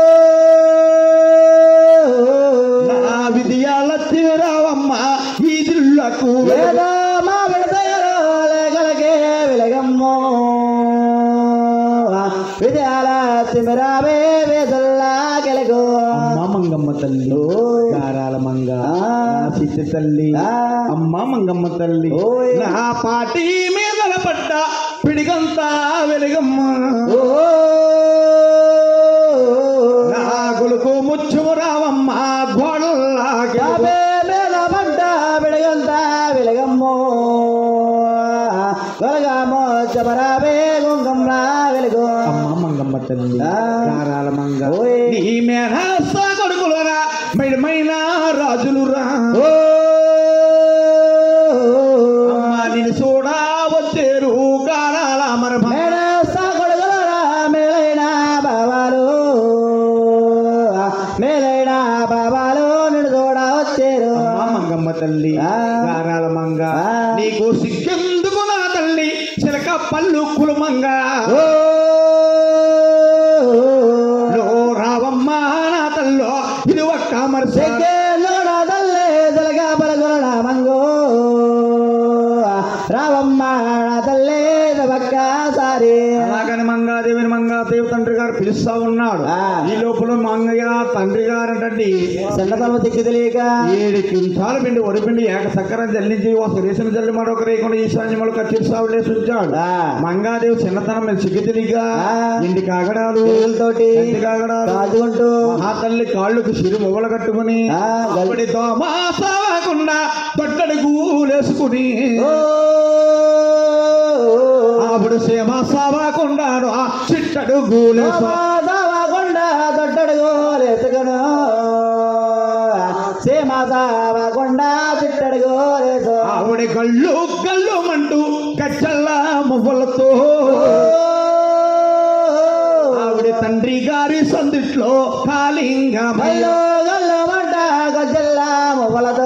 నా విద్యాల తీరావమ్మ వీధులకు ఏదో మా విడతయరో లేఖలకే వెలగమ్మో విజయాల తిమిరావే వేదల్లా గెలగో అమ్మ మంగమ్మ తల్లి ఓయ్. గారాల మంగ ఆ. నా చిట్టి తల్లి ఆ. అమ్మ మంగమ్మ తల్లి ఓయ్. నా పాటి మీద పడ్డ పిడిగంతా వెలుగమ్మ ఓ నా గులుకు ముచ్చుము రావమ్మ గోడల్లా యాభై వేల పంట విడగంతా వెలగమ్మో వెలగ వెలుగా మోచబరావే కుంకుమలా వెలుగు అమ్మ మంగమ్మ తల్లి ఆ. గారాల మంగ ఓయ్. నీ మేనస్స కొడుకులరా మైడమైన రాజులురా ఓ అమ్మ నిన్ను చూడా వచ్చేరు గారాల మరమ మేడస కొడుకులరా మేలైన బాబాలు మేలైన బాబాలు నిన్ను చూడ వచ్చారు అమ్మ మంగమ్మ తల్లి ఆ. గారాల మంగ ఆ. నీకు సిగ్గెందుకు నా తల్లి చిలక పళ్ళు కులుమంగ ఓ లో రావమ్మ నా తల్లో ఇది ఒక్క మరస సెగ్గేలోడ తల్లే తలగా పలగొన మంగో రావమ్మ నా తల్లే పక్క సారి అలాగని మంగాదేవిని మంగాదేవి తండ్రి గారు పిలుస్తా ఉన్నాడు ఆ. ఈ లోపల మంగయ్య తండ్రి గారు అంటే చిన్నతనం దిక్కు తెలియక ఏడు కింటాల పిండి వరిపిండి ఏక సక్కరం జల్లించి ఒక రేసిన జల్లి మరొక రేకుండా ఈశాన్యములు కత్తిరి సావులేసి ఉంచాడు ఆ. మంగాదేవి చిన్నతనం మీద సిగ్గుతిరిగా ఆ. ఇంటి కాగడాలు తోటి ఇంటి కాగడాలు కాదుకుంటూ మహాతల్లి కాళ్ళకు సిరి మొవ్వలు కట్టుకుని ఆ, గల్- అప్పటి దోమాసావకుండా దొడ్డడి గూలేసుకుని ఓ అప్పుడు సేమ సావకుండాను ఆ చిట్టడు గూలేసు కొండ దొడ్డడుగో లేసుకను సీమా సావకొండ చిట్టడుగో లేసు ఆవిడ గళ్ళు గళ్ళు మంటూ గచ్చల్లా మువ్వలతో ఆవిడ తండ్రి గారి సందిట్లో కాళింగమయ్య మల్లో గల్లు మంట గజ్జల్లా మువ్వలతో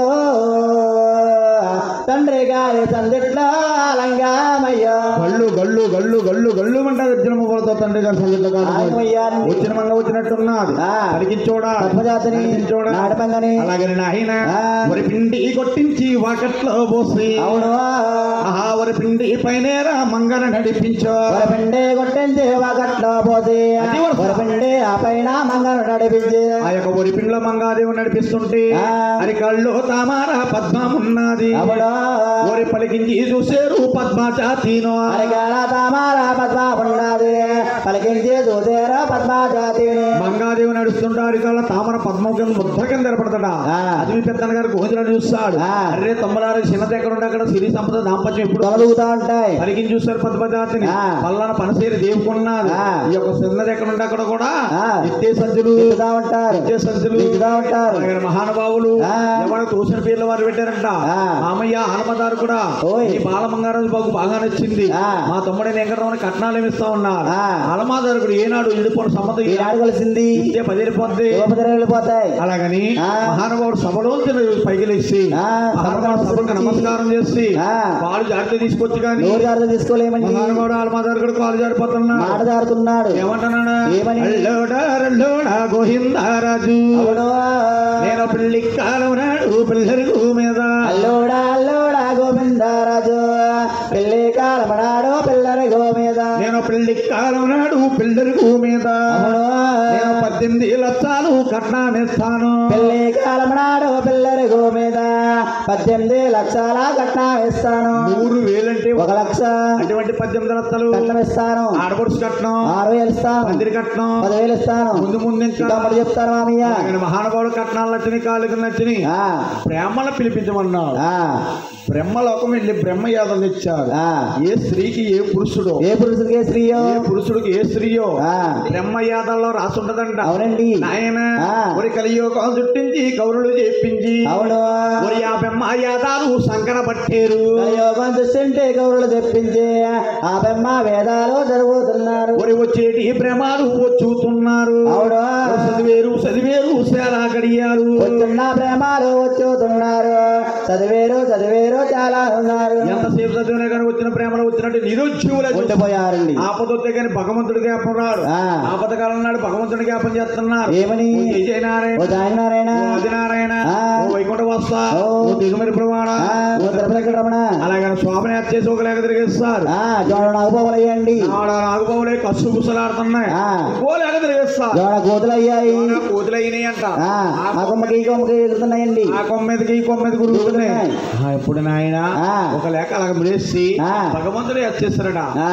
తండ్రి గారి సందిట్లో లంగామయ్యో గళ్ళు గళ్ళు గళ్ళు గళ్ళు గళ్ళు మంట గజ్జల మువ్వలతో తండ్రి గారి సందిట్లో కాళింగమయ్య. ఆయమయ్యాన్ని వచ్చిన మంగ వచ్చినట్టున్నది ఆ. పలికించోడా పద్మజాతిని పలికించోడా నాటపంగని అలాగే నాయన ఆ. వరి పిండి కొట్టించి వాకట్లో పోసి అవును ఆహా వరి పిండి పైనేరా మంగన నడిపించో వరపిండి కొట్టించి వాకట్లో పోసి అది వరస. వరపిండి ఆ పైన మంగను నడిపించి ఆ యొక్క వరి పిండిలో మంగాదేవి నడిపిస్తుంటే ఆ. అరికళ్ళు తామార పద్మం ఉన్నది అవును ఓరి పలికించి చూసేరు పద్మజాతినో అరికాల తామార పద్మ ఉన్నది పలికించి చూసేరా పద్మ జాతిని మంగాదేవి నడుస్తుంటే అరికళ్ళ తామర పద్మం కింద ముద్ద కింద ఏర్పడతాడా ఆ. అది మీ పెద్దన్న గారు గోధులు చూస్తాడు ఆ. అరే తొమ్మలారు చిన్నది ఎక్కడ ఉంటే అక్కడ సిరి సంపద దాంపత్యం ఎప్పుడు తొలగుతా ఉంటాయి పలికించి చూస్తారు పద్మజాతిని ఆ. పల్లాన పనసేరి దేవుకున్నది ఆ. ఈ యొక్క చిన్నది ఎక్కడ ఉంటే అక్కడ కూడా ఆ. నిత్య సంచులు దిగుతా ఉంటారు నిత్య సంచులు దిగుతా ఉంటారు అలాగే మహానుభావులు ఆ. ఎవరు తోసిన పేర్లు వారు పెట్టారంట ఆ. మామయ్య హనుమదారు కూడా ఓయ్. ఈ బాలమంగారాజు బాబు బాగా నచ్చింది ఆ. మా తమ్ముడి వెంకటరమణ కట్నాలు ఏమి ఇస్తా ఉన్నారు ఆ. హనుమాదారు కూడా ఏనాడు ఇడిపోయిన సంబంధం ఈనాడు కలిసింది ఇస్తే పదిరిపోద్ది యువపదలు వెళ్ళిపోతాయి అలాగని ఆ. మహానుభావుడు సభలోంచి పైకి లేచి ఆ, మహానుభావుడు సభకు సభకు నమస్కారం చేసి ఆ. వాళ్ళు జాగ్రత్త తీసుకొచ్చి కానీ నోరు జాగ్రత్త తీసుకోలేమండి మహానుభావుడు హనుమాదారు కూడా కాలు జారిపోతున్నాడు మాట జారుతున్నాడు ఏమంటున్నాడు ఏమని? అల్లోడా రల్లోడా గోహిందారాజు అవును నేను పెళ్లి కాలం నాడు పిల్లలకు మీద అల్లోడా అల్లోడా గోవిందరాజు పెళ్లి కాలమనాడు పిల్లరి గోమీద నేను పెళ్లి కాలం నాడు పిల్లలకు మీద అవును నేను పద్దెనిమిది లక్షలు కట్నామిస్తాను పెళ్లి కాలమనాడు పిల్లరి గోమీద పద్దెనిమిది లక్షల కట్నం ఇస్తాను మూడు వేలంటే ఒక లక్ష అటువంటి పద్దెనిమిది లక్షలు కట్నం ఇస్తాను ఆడపడుచు కట్నం ఆరు వేలు ఇస్తాను పందిరి కట్నం పదివేలు ఇస్తాను ముందు ముందు ఇంకా తమ్ముడు చెప్తాను మామయ్య ఆయన మహానుభావుడు కట్నాలు నచ్చినాయి కాళ్ళకి నచ్చినాయి ఆ, బ్రహ్మను పిలిపించమన్నాడు ఆ, బ్రహ్మలోకం వెళ్ళి బ్రహ్మ యాదం ఇచ్చాడు ఆ. ఏ స్త్రీకి ఏ పురుషుడో ఏ పురుషుడికి స్త్రీయో ఏ పురుషుడికి ఏ స్త్రీయో ఆ, బ్రహ్మయాదంలో రాసుంటదంట అవునండి నాయన ఆ. ఒరి కలియోగం చుట్టించి కౌరులు చెప్పించి అవును ఒరి ఆ బ్రహ్మయాదాలు సంకర పట్టేరు యోగం చూస్తుంటే కౌరులు తెప్పించి ఆ బెమ్మ వేదాలు జరుగుతున్నారు ఒరి వచ్చేటి భ్రమాలు వచ్చుతున్నారు అవును ఒరి చదివేరు చదివేరు సేలా గడియారు వస్తున్న ప్రేమాలు వచ్చుతున్నారు చదివేరు చదివేరు చాలా ఉన్నారు ఎంతసేపు చదివినా కానీ వచ్చిన ప్రేమలు వచ్చినట్టు నిరుద్యోగులు ఉండిపోయారండి ఆపదొస్తే కానీ భగవంతుడి జ్ఞాపం రాడు ఆ. ఆపద కాలం నాడు భగవంతుడి జ్ఞాపం చేస్తున్నారు ఏమని ఓ విజయనారాయణ ఓ జాయినారాయణ ఓ ఆదినారాయణ ఆ. ఓ వైకుంఠ వస్తా ఓ. ఓ దిగుమరి ప్రమాణ ఆ, ఓ తిరుపతి రమణ అలాగే స్వామిని హత్య చేసి ఒక లేక తిరిగేస్తారు ఆ, జోడ నాగపోవలయ్యండి ఆడ నాగుబాబులే కసు గుసలాడుతున్నాయి ఆ. ఇంకో లేక తిరిగేస్తారు జోడ కోతులు అయ్యాయి కోతులైనాయి అంట ఆ, ఆ కొమ్మకి ఈ కొమ్మకి ఎగురుతున్నాయండి ఆ కొమ్మెదికి ఈ కొమ్మెది గురుగుతున్నాయి గురుగుతున్నాయి. ఎప్పుడు నాయన ఆ. ఒక లేక అలాగ మిలేసి ఆ. భగవంతుడే హత్య చేస్తారట ఆ. మహానుభావుడు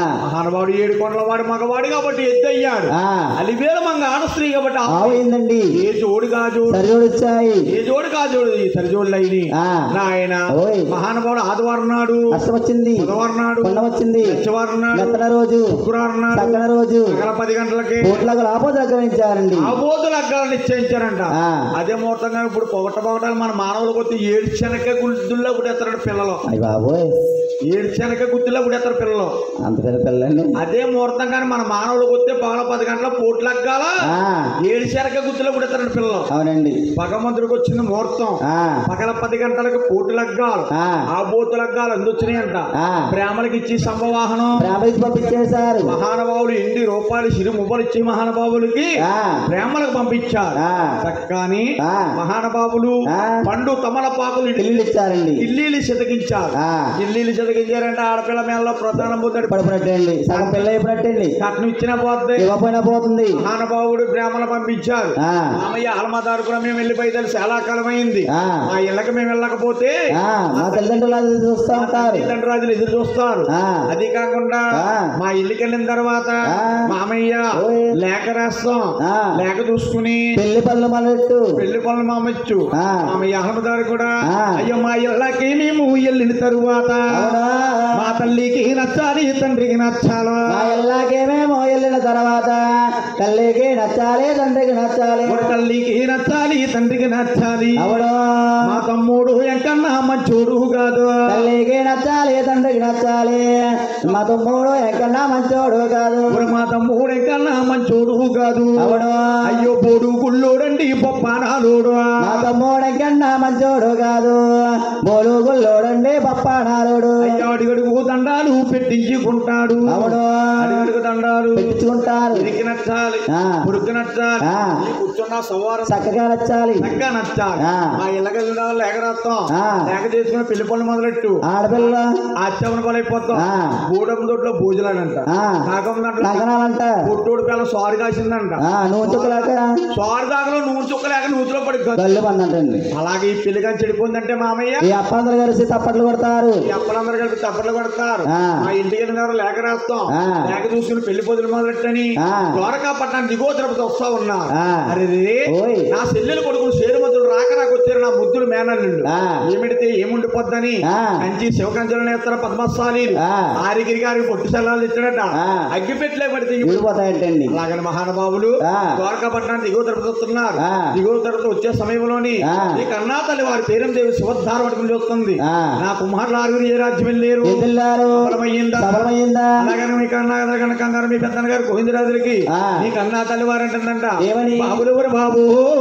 మహానుభావుడు ఏడు కొండల వాడు మగవాడు కాబట్టి ఎద్దు అయ్యాడు ఆ, అలివేల మంగ ఆడస్త్రీ కాబట్టి ఆ- ఆవు ఏందండి ఏ జోడు కాజోడు సరిజోడు వచ్చాయి ఏ జోడు కాజోడు ఈ సరిజోడులు అయిని ఆ. నాయన ఓయ్. మహానుభావుడు ఆదివారం నాడు అష్టం వచ్చింది బుధవారం నాడు కొండ వచ్చింది శుక్రవారం నాడు మెత్తన రోజు శుక్రవారం నాడు సక్కన రోజు సకల పది గంటలకి కోట్లకు ఆపోత ఆక్రమించారండి ఆబోతులు అగ్గాలు నిశ్చయించారంట ఆ. అదే ముహూర్తంగా ఇప్పుడు పొగట పొగటాలు మన మానవులు కొద్ది ఏడు శనక గుద్దుల్లో పుడేస్తారు పిల్లలు అయ్య బాబోయ్ ఏడు శనక గుద్దుల్లో పుడేస్తారు పిల్లలు అంత పెద్ద పిల్లండి అదే ముహూర్తం కానీ మన మానవులు కొద్ది పగల పది గంటల పోట్లు అగ్గాల ఆ, ఏడు శనక గుద్దులో పుడేస్తారు పిల్లలు అవునండి భగవంతుడికి వచ్చింది ముహూర్తం ఆ, పగల పది గంటలకు పోటు లగ్గాలు ఆ. ఆ బోతు లగ్గాలు అందొచ్చినాయంట ఆ. ప్రేమలకు ఇచ్చి సంభవాహనం ప్రేమ ఇచ్చి పంపించేశారు మహానుభావులు ఎన్ని రూపాయలు సిరి మువ్వలు ఇచ్చి మహానుభావులకి ఆ, ప్రేమలకు పంపించారు ఆ, చక్కని ఆ. మహానుభావులు ఆ. పండు తమలపాకులు ఇల్లు ఇచ్చారండి ఇల్లీలు చితకించారు ఆ, ఇల్లీలు చితకించారంటే ఆడపిల్ల మేళలో ప్రధానం పొందాడు పడిపోయినట్టండి సగం పిల్ల అయిపోయినట్టండి కట్నం ఇచ్చిన పోతే ఇవ్వపోయినా పోతుంది మహానుభావుడు ప్రేమలు పంపించారు ఆ, మామయ్య ఆలమదారు కూడా మేము వెళ్ళిపోయి తెలిసి చాలా కాలం అయింది ఆ, మా ఇళ్ళకి మేము వెళ్ళకపోతే ఆ, మా తల్లిదండ్రులు అది చూస్తూ ఉంటారు తల్లిదండ్రులు రాజులు ఎదురు చూస్తారు ఆ, అది కాకుండా ఆ. మా ఇల్లుకి వెళ్ళిన తర్వాత ఆ. మామయ్య ఓయ్. లేఖ రాస్తాం ఆ. లేఖ చూసుకుని పెళ్లి పనులు మొదలెట్టు పెళ్లి పనులు మామచ్చు ఆ. మామయ్య అహ్మదారు కూడా ఆ. అయ్యో మా ఇళ్ళకి మేము వెళ్ళిన తరువాత అవునా? మా తల్లికి నచ్చాలి తండ్రికి నచ్చాలా మా ఇళ్ళకేమేమో వెళ్ళిన తర్వాత తల్లికి నచ్చాలి తండ్రికి నచ్చాలి ఒక తల్లికి నచ్చాలి తండ్రికి నచ్చాలి అవును మా తమ్ముడు ఎంకన్నా మంచోడు కాదు తల్లికి నచ్చాలి తండ్రికి నచ్చాలి మా తమ్ముడు ఎక్కడా మంచోడు కాదు ఇప్పుడు మా తమ్ముడు ఎంకన్నా మంచోడు కాదు అవును అయ్యో బోడు గుళ్ళోడండి పప్పానాలోడు మా తమ్ముడు ఎక్కడా మంచోడు కాదు బోలు గుల్లోడండి పప్పానాలుడు అయ్యో అడుగడుగు దండాలు పెట్టించుకుంటాడు అవును అడుగడుగు దండాలు పెట్టించుకుంటారు ఇరికి నచ్చాలి ఆ. ఉడుకు నచ్చాలి ఆ. ఈ కూర్చున్న సవారం చక్కగా నచ్చాలి చక్కగా నచ్చాలి ఆ. మా ఇళ్ళకి వెళ్ళిన వాళ్ళు లేక రాస్తాం ఆ. లేక చేసుకుని పెళ్లి పనులు మొదలెట్టు ఆడపిల్ల ఆచమన పలైపోతాం ఆ. గూడెం దొడ్లో భోజనాడంట ఆ. కాకం దాంట్లో కంకణాలంట పుట్టోడు పిల్ల సారు కాసిందంట ఆ, నువ్వు చుక్కలేక సారు దాకలో నూనె చుక్కలేక నూతిలో పడి గ- గల్లు మందంటండి అలాగే ఈ పెళ్లిగా చెడిపోయిందంటే మామయ్య ఈ అప్పందరు కలిసి తప్పట్లు కొడతారు ఈ అప్పలందరూ కలిపి తప్పట్లు కొడతారు ఆ. మా ఇంటికి వెళ్ళిన తర్వాత లేఖ రాస్తాం ఆ. లేఖ చూసుకుని పెళ్లి పొద్దులు మొదలెట్టని ఆ. ద్వారకా పట్టణం దిగువ తిరుపతి వస్తా ఉన్నారు ఆ. అరే రే, ఓయ్. నా చెల్లెలు కొడుకులు సేరుమతులు రాక నాకు వచ్చారు నా ముద్దులు మేనల్లుళ్ళు ఆ. ఏమిడితే ఏముండిపోద్దని ఆ. కంచి శివకంచెల నేత్ర పద్మశాలి ఆ. ఆరిగిరి గారికి పొట్టి సెల్లాలు ఇచ్చాడట ఆ. అగ్గిపెట్లే పడితే ఊడిపోతాయంటండి అలాగని మహానుభావులు ఆ. ద్వారకా పట్టణానికి దిగువ తిరుపతి వస్తున్నారు ఆ. దిగువ తిరుపతి వచ్చే సమయంలోని ఆ. ఈ కన్నా తల్లి వారి పేరు దేవి శివద్ధార పట్టుకుని చూస్తుంది ఆ. నా కుమారులు ఆరుగురు ఏ రాజ్యం వెళ్ళారు ఎదిల్లారు సఫలమయ్యిందా? సఫలమైందా అలాగని మీ కన్నా కన్నా కంగారు మీ పెద్దన్న గారు గోవిందరాజులకి ఆ. నీ కన్నా తల్లి వారు అంటుందంట ఏమని? బాబులు ఎవరు బాబు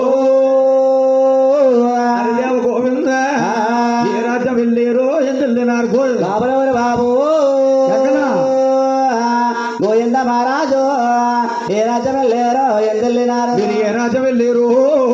హరిదేవ గోవింద ఆ. ఏ రాజ్యం వెళ్ళారు ఏం వెళ్ళినారు గోవింద బాబులవరు బాబు ఎక్కడ? గోవింద మహారాజు ఏ రాజ్యం వెళ్ళారో ఎందున్నారు మీరు ఏ రాజ్యం వెళ్ళారు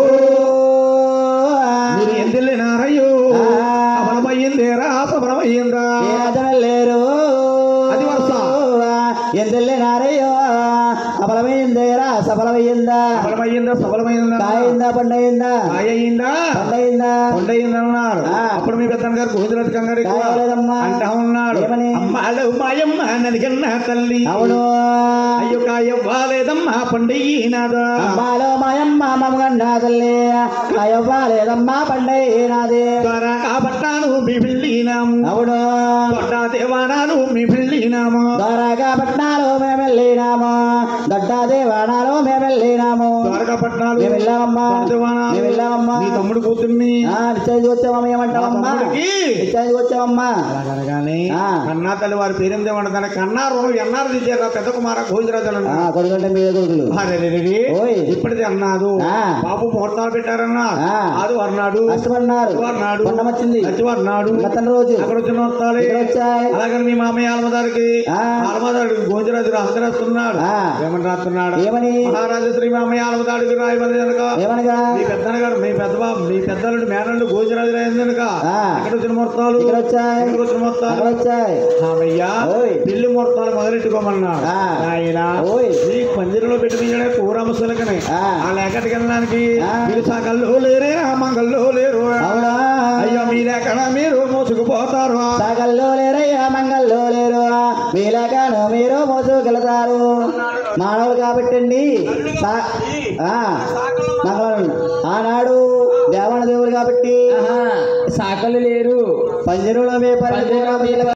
మీరు ఏం వెళ్ళినారయ్యో ఆ. సఫలమయ్యిందేరా సఫలమయ్యిందా ఏ రాజ్యం వెళ్ళారు అది వరుస. ఎందున్నారయ్యో అబలమైందేరా సఫలమైందా సఫలమయ్యిందా సఫలమైందా కాయిందా పండయిందా కాయ అయ్యిందా పండయిందా కొండయిందన్నారు ఆ. అప్పుడు మీ పెద్దన్న గారు గోవిందరాజు కంగారు ఎక్కువ కాయలేదమ్మా. అంటా ఉన్నాడు ఏమని? అమ్మాడు మాయమ్మ నదిగన్న తల్లి అవును అయ్యో కాయవ్వాలేదమ్మా పండయ్యినాదా అమ్మాలో మాయమ్మ మమ్మగన్నా తల్లి అయ్యవ్వాలేదమ్మా పండయినాది త్వరగా పట్టాను మీ వెళ్ళినాము అవును దొడ్డ దేవానాలు మీ వెళ్ళినాము ద్వారకా పట్నాలు మేము వెళ్ళినాము దొడ్డ దేవాణాలు మేము వెళ్ళినాము ద్వారకా పట్నాలు మేము వెళ్ళామమ్మా దేవానాలు మేము వెళ్ళామమ్మా మీ తమ్ముడు కూతుర్ని ఆ, నిశ్చయించి వచ్చామమ్మా మా ఏమంటావమ్మా తమ్ముడికి నిశ్చయించి వచ్చామమ్మా అలాగనగానే ఆ. కన్నా తల్లి వారి పేరేందే ఉండదని కన్నా రుణం ఎన్నారు తీసారు పెద్ద కుమార గోవిందరాజు ఆ, అన్నారు కొడుకుంటే మీరే కొడుకులు అరెరెరెరె. ఓయ్. ఇప్పటిది అన్నాదు ఆ. బాబు ముహూర్తాలు పెట్టారన్నా ఆ. అది అన్నాడు కష్టపడినారు అన్నాడు కొండం వచ్చింది అన్నాడు గతని రోజు అక్కడ వచ్చిన వస్తాలే ఇక్కడ వచ్చాయి అలాగని మీ మామయ్య ఆలమదారికి ఆ. ఆలమదారికి గోంజరాజు రాహత రాస్తున్నాడు ఆ. ఏమని రాస్తున్నాడు ఏమని మహారాజు శ్రీ మామయ్య ఆలమదాడికి రాయమని కనుక ఏమనగా మీ పెద్దన గారు మీ పెద్ద బాబు మీ పెద్దలు మేనల్లు గోంజరాజు రాయింది కనుక ఆ. ఇక్కడ వచ్చిన ముహూర్తాలు ఇక్కడ వచ్చాయి ఇక్కడ వచ్చిన ముహూర్తాలు అక్కడ వచ్చాయి మామయ్య ఓయ్. పెళ్లి ముహూర్తాలు మొదలెట్టుకోమన్నాడు ఆ. ఆయన ఓయ్. ఈ పందిరిలో పెట్టి తీయడే కూరమసలకని ఆ. ఆ లేకటికి వెళ్ళడానికి ఆ. వీళ్ళు సగల్లో లేరే ఆ మంగల్లో లేరు అవునా అయ్యో మీరెక్కడ మీరు మోసుకుపోతారు సగల్లో లేరయ్యా మంగల్లో లేరు మీలాగాను మీరు మోసుకెళ్తారు మానవులు కాబట్టండి సా- ఆ, మంగళం ఆనాడు దేవన దేవుడు కాబట్టి సాకలు లేరు పంజరంలో వేపరి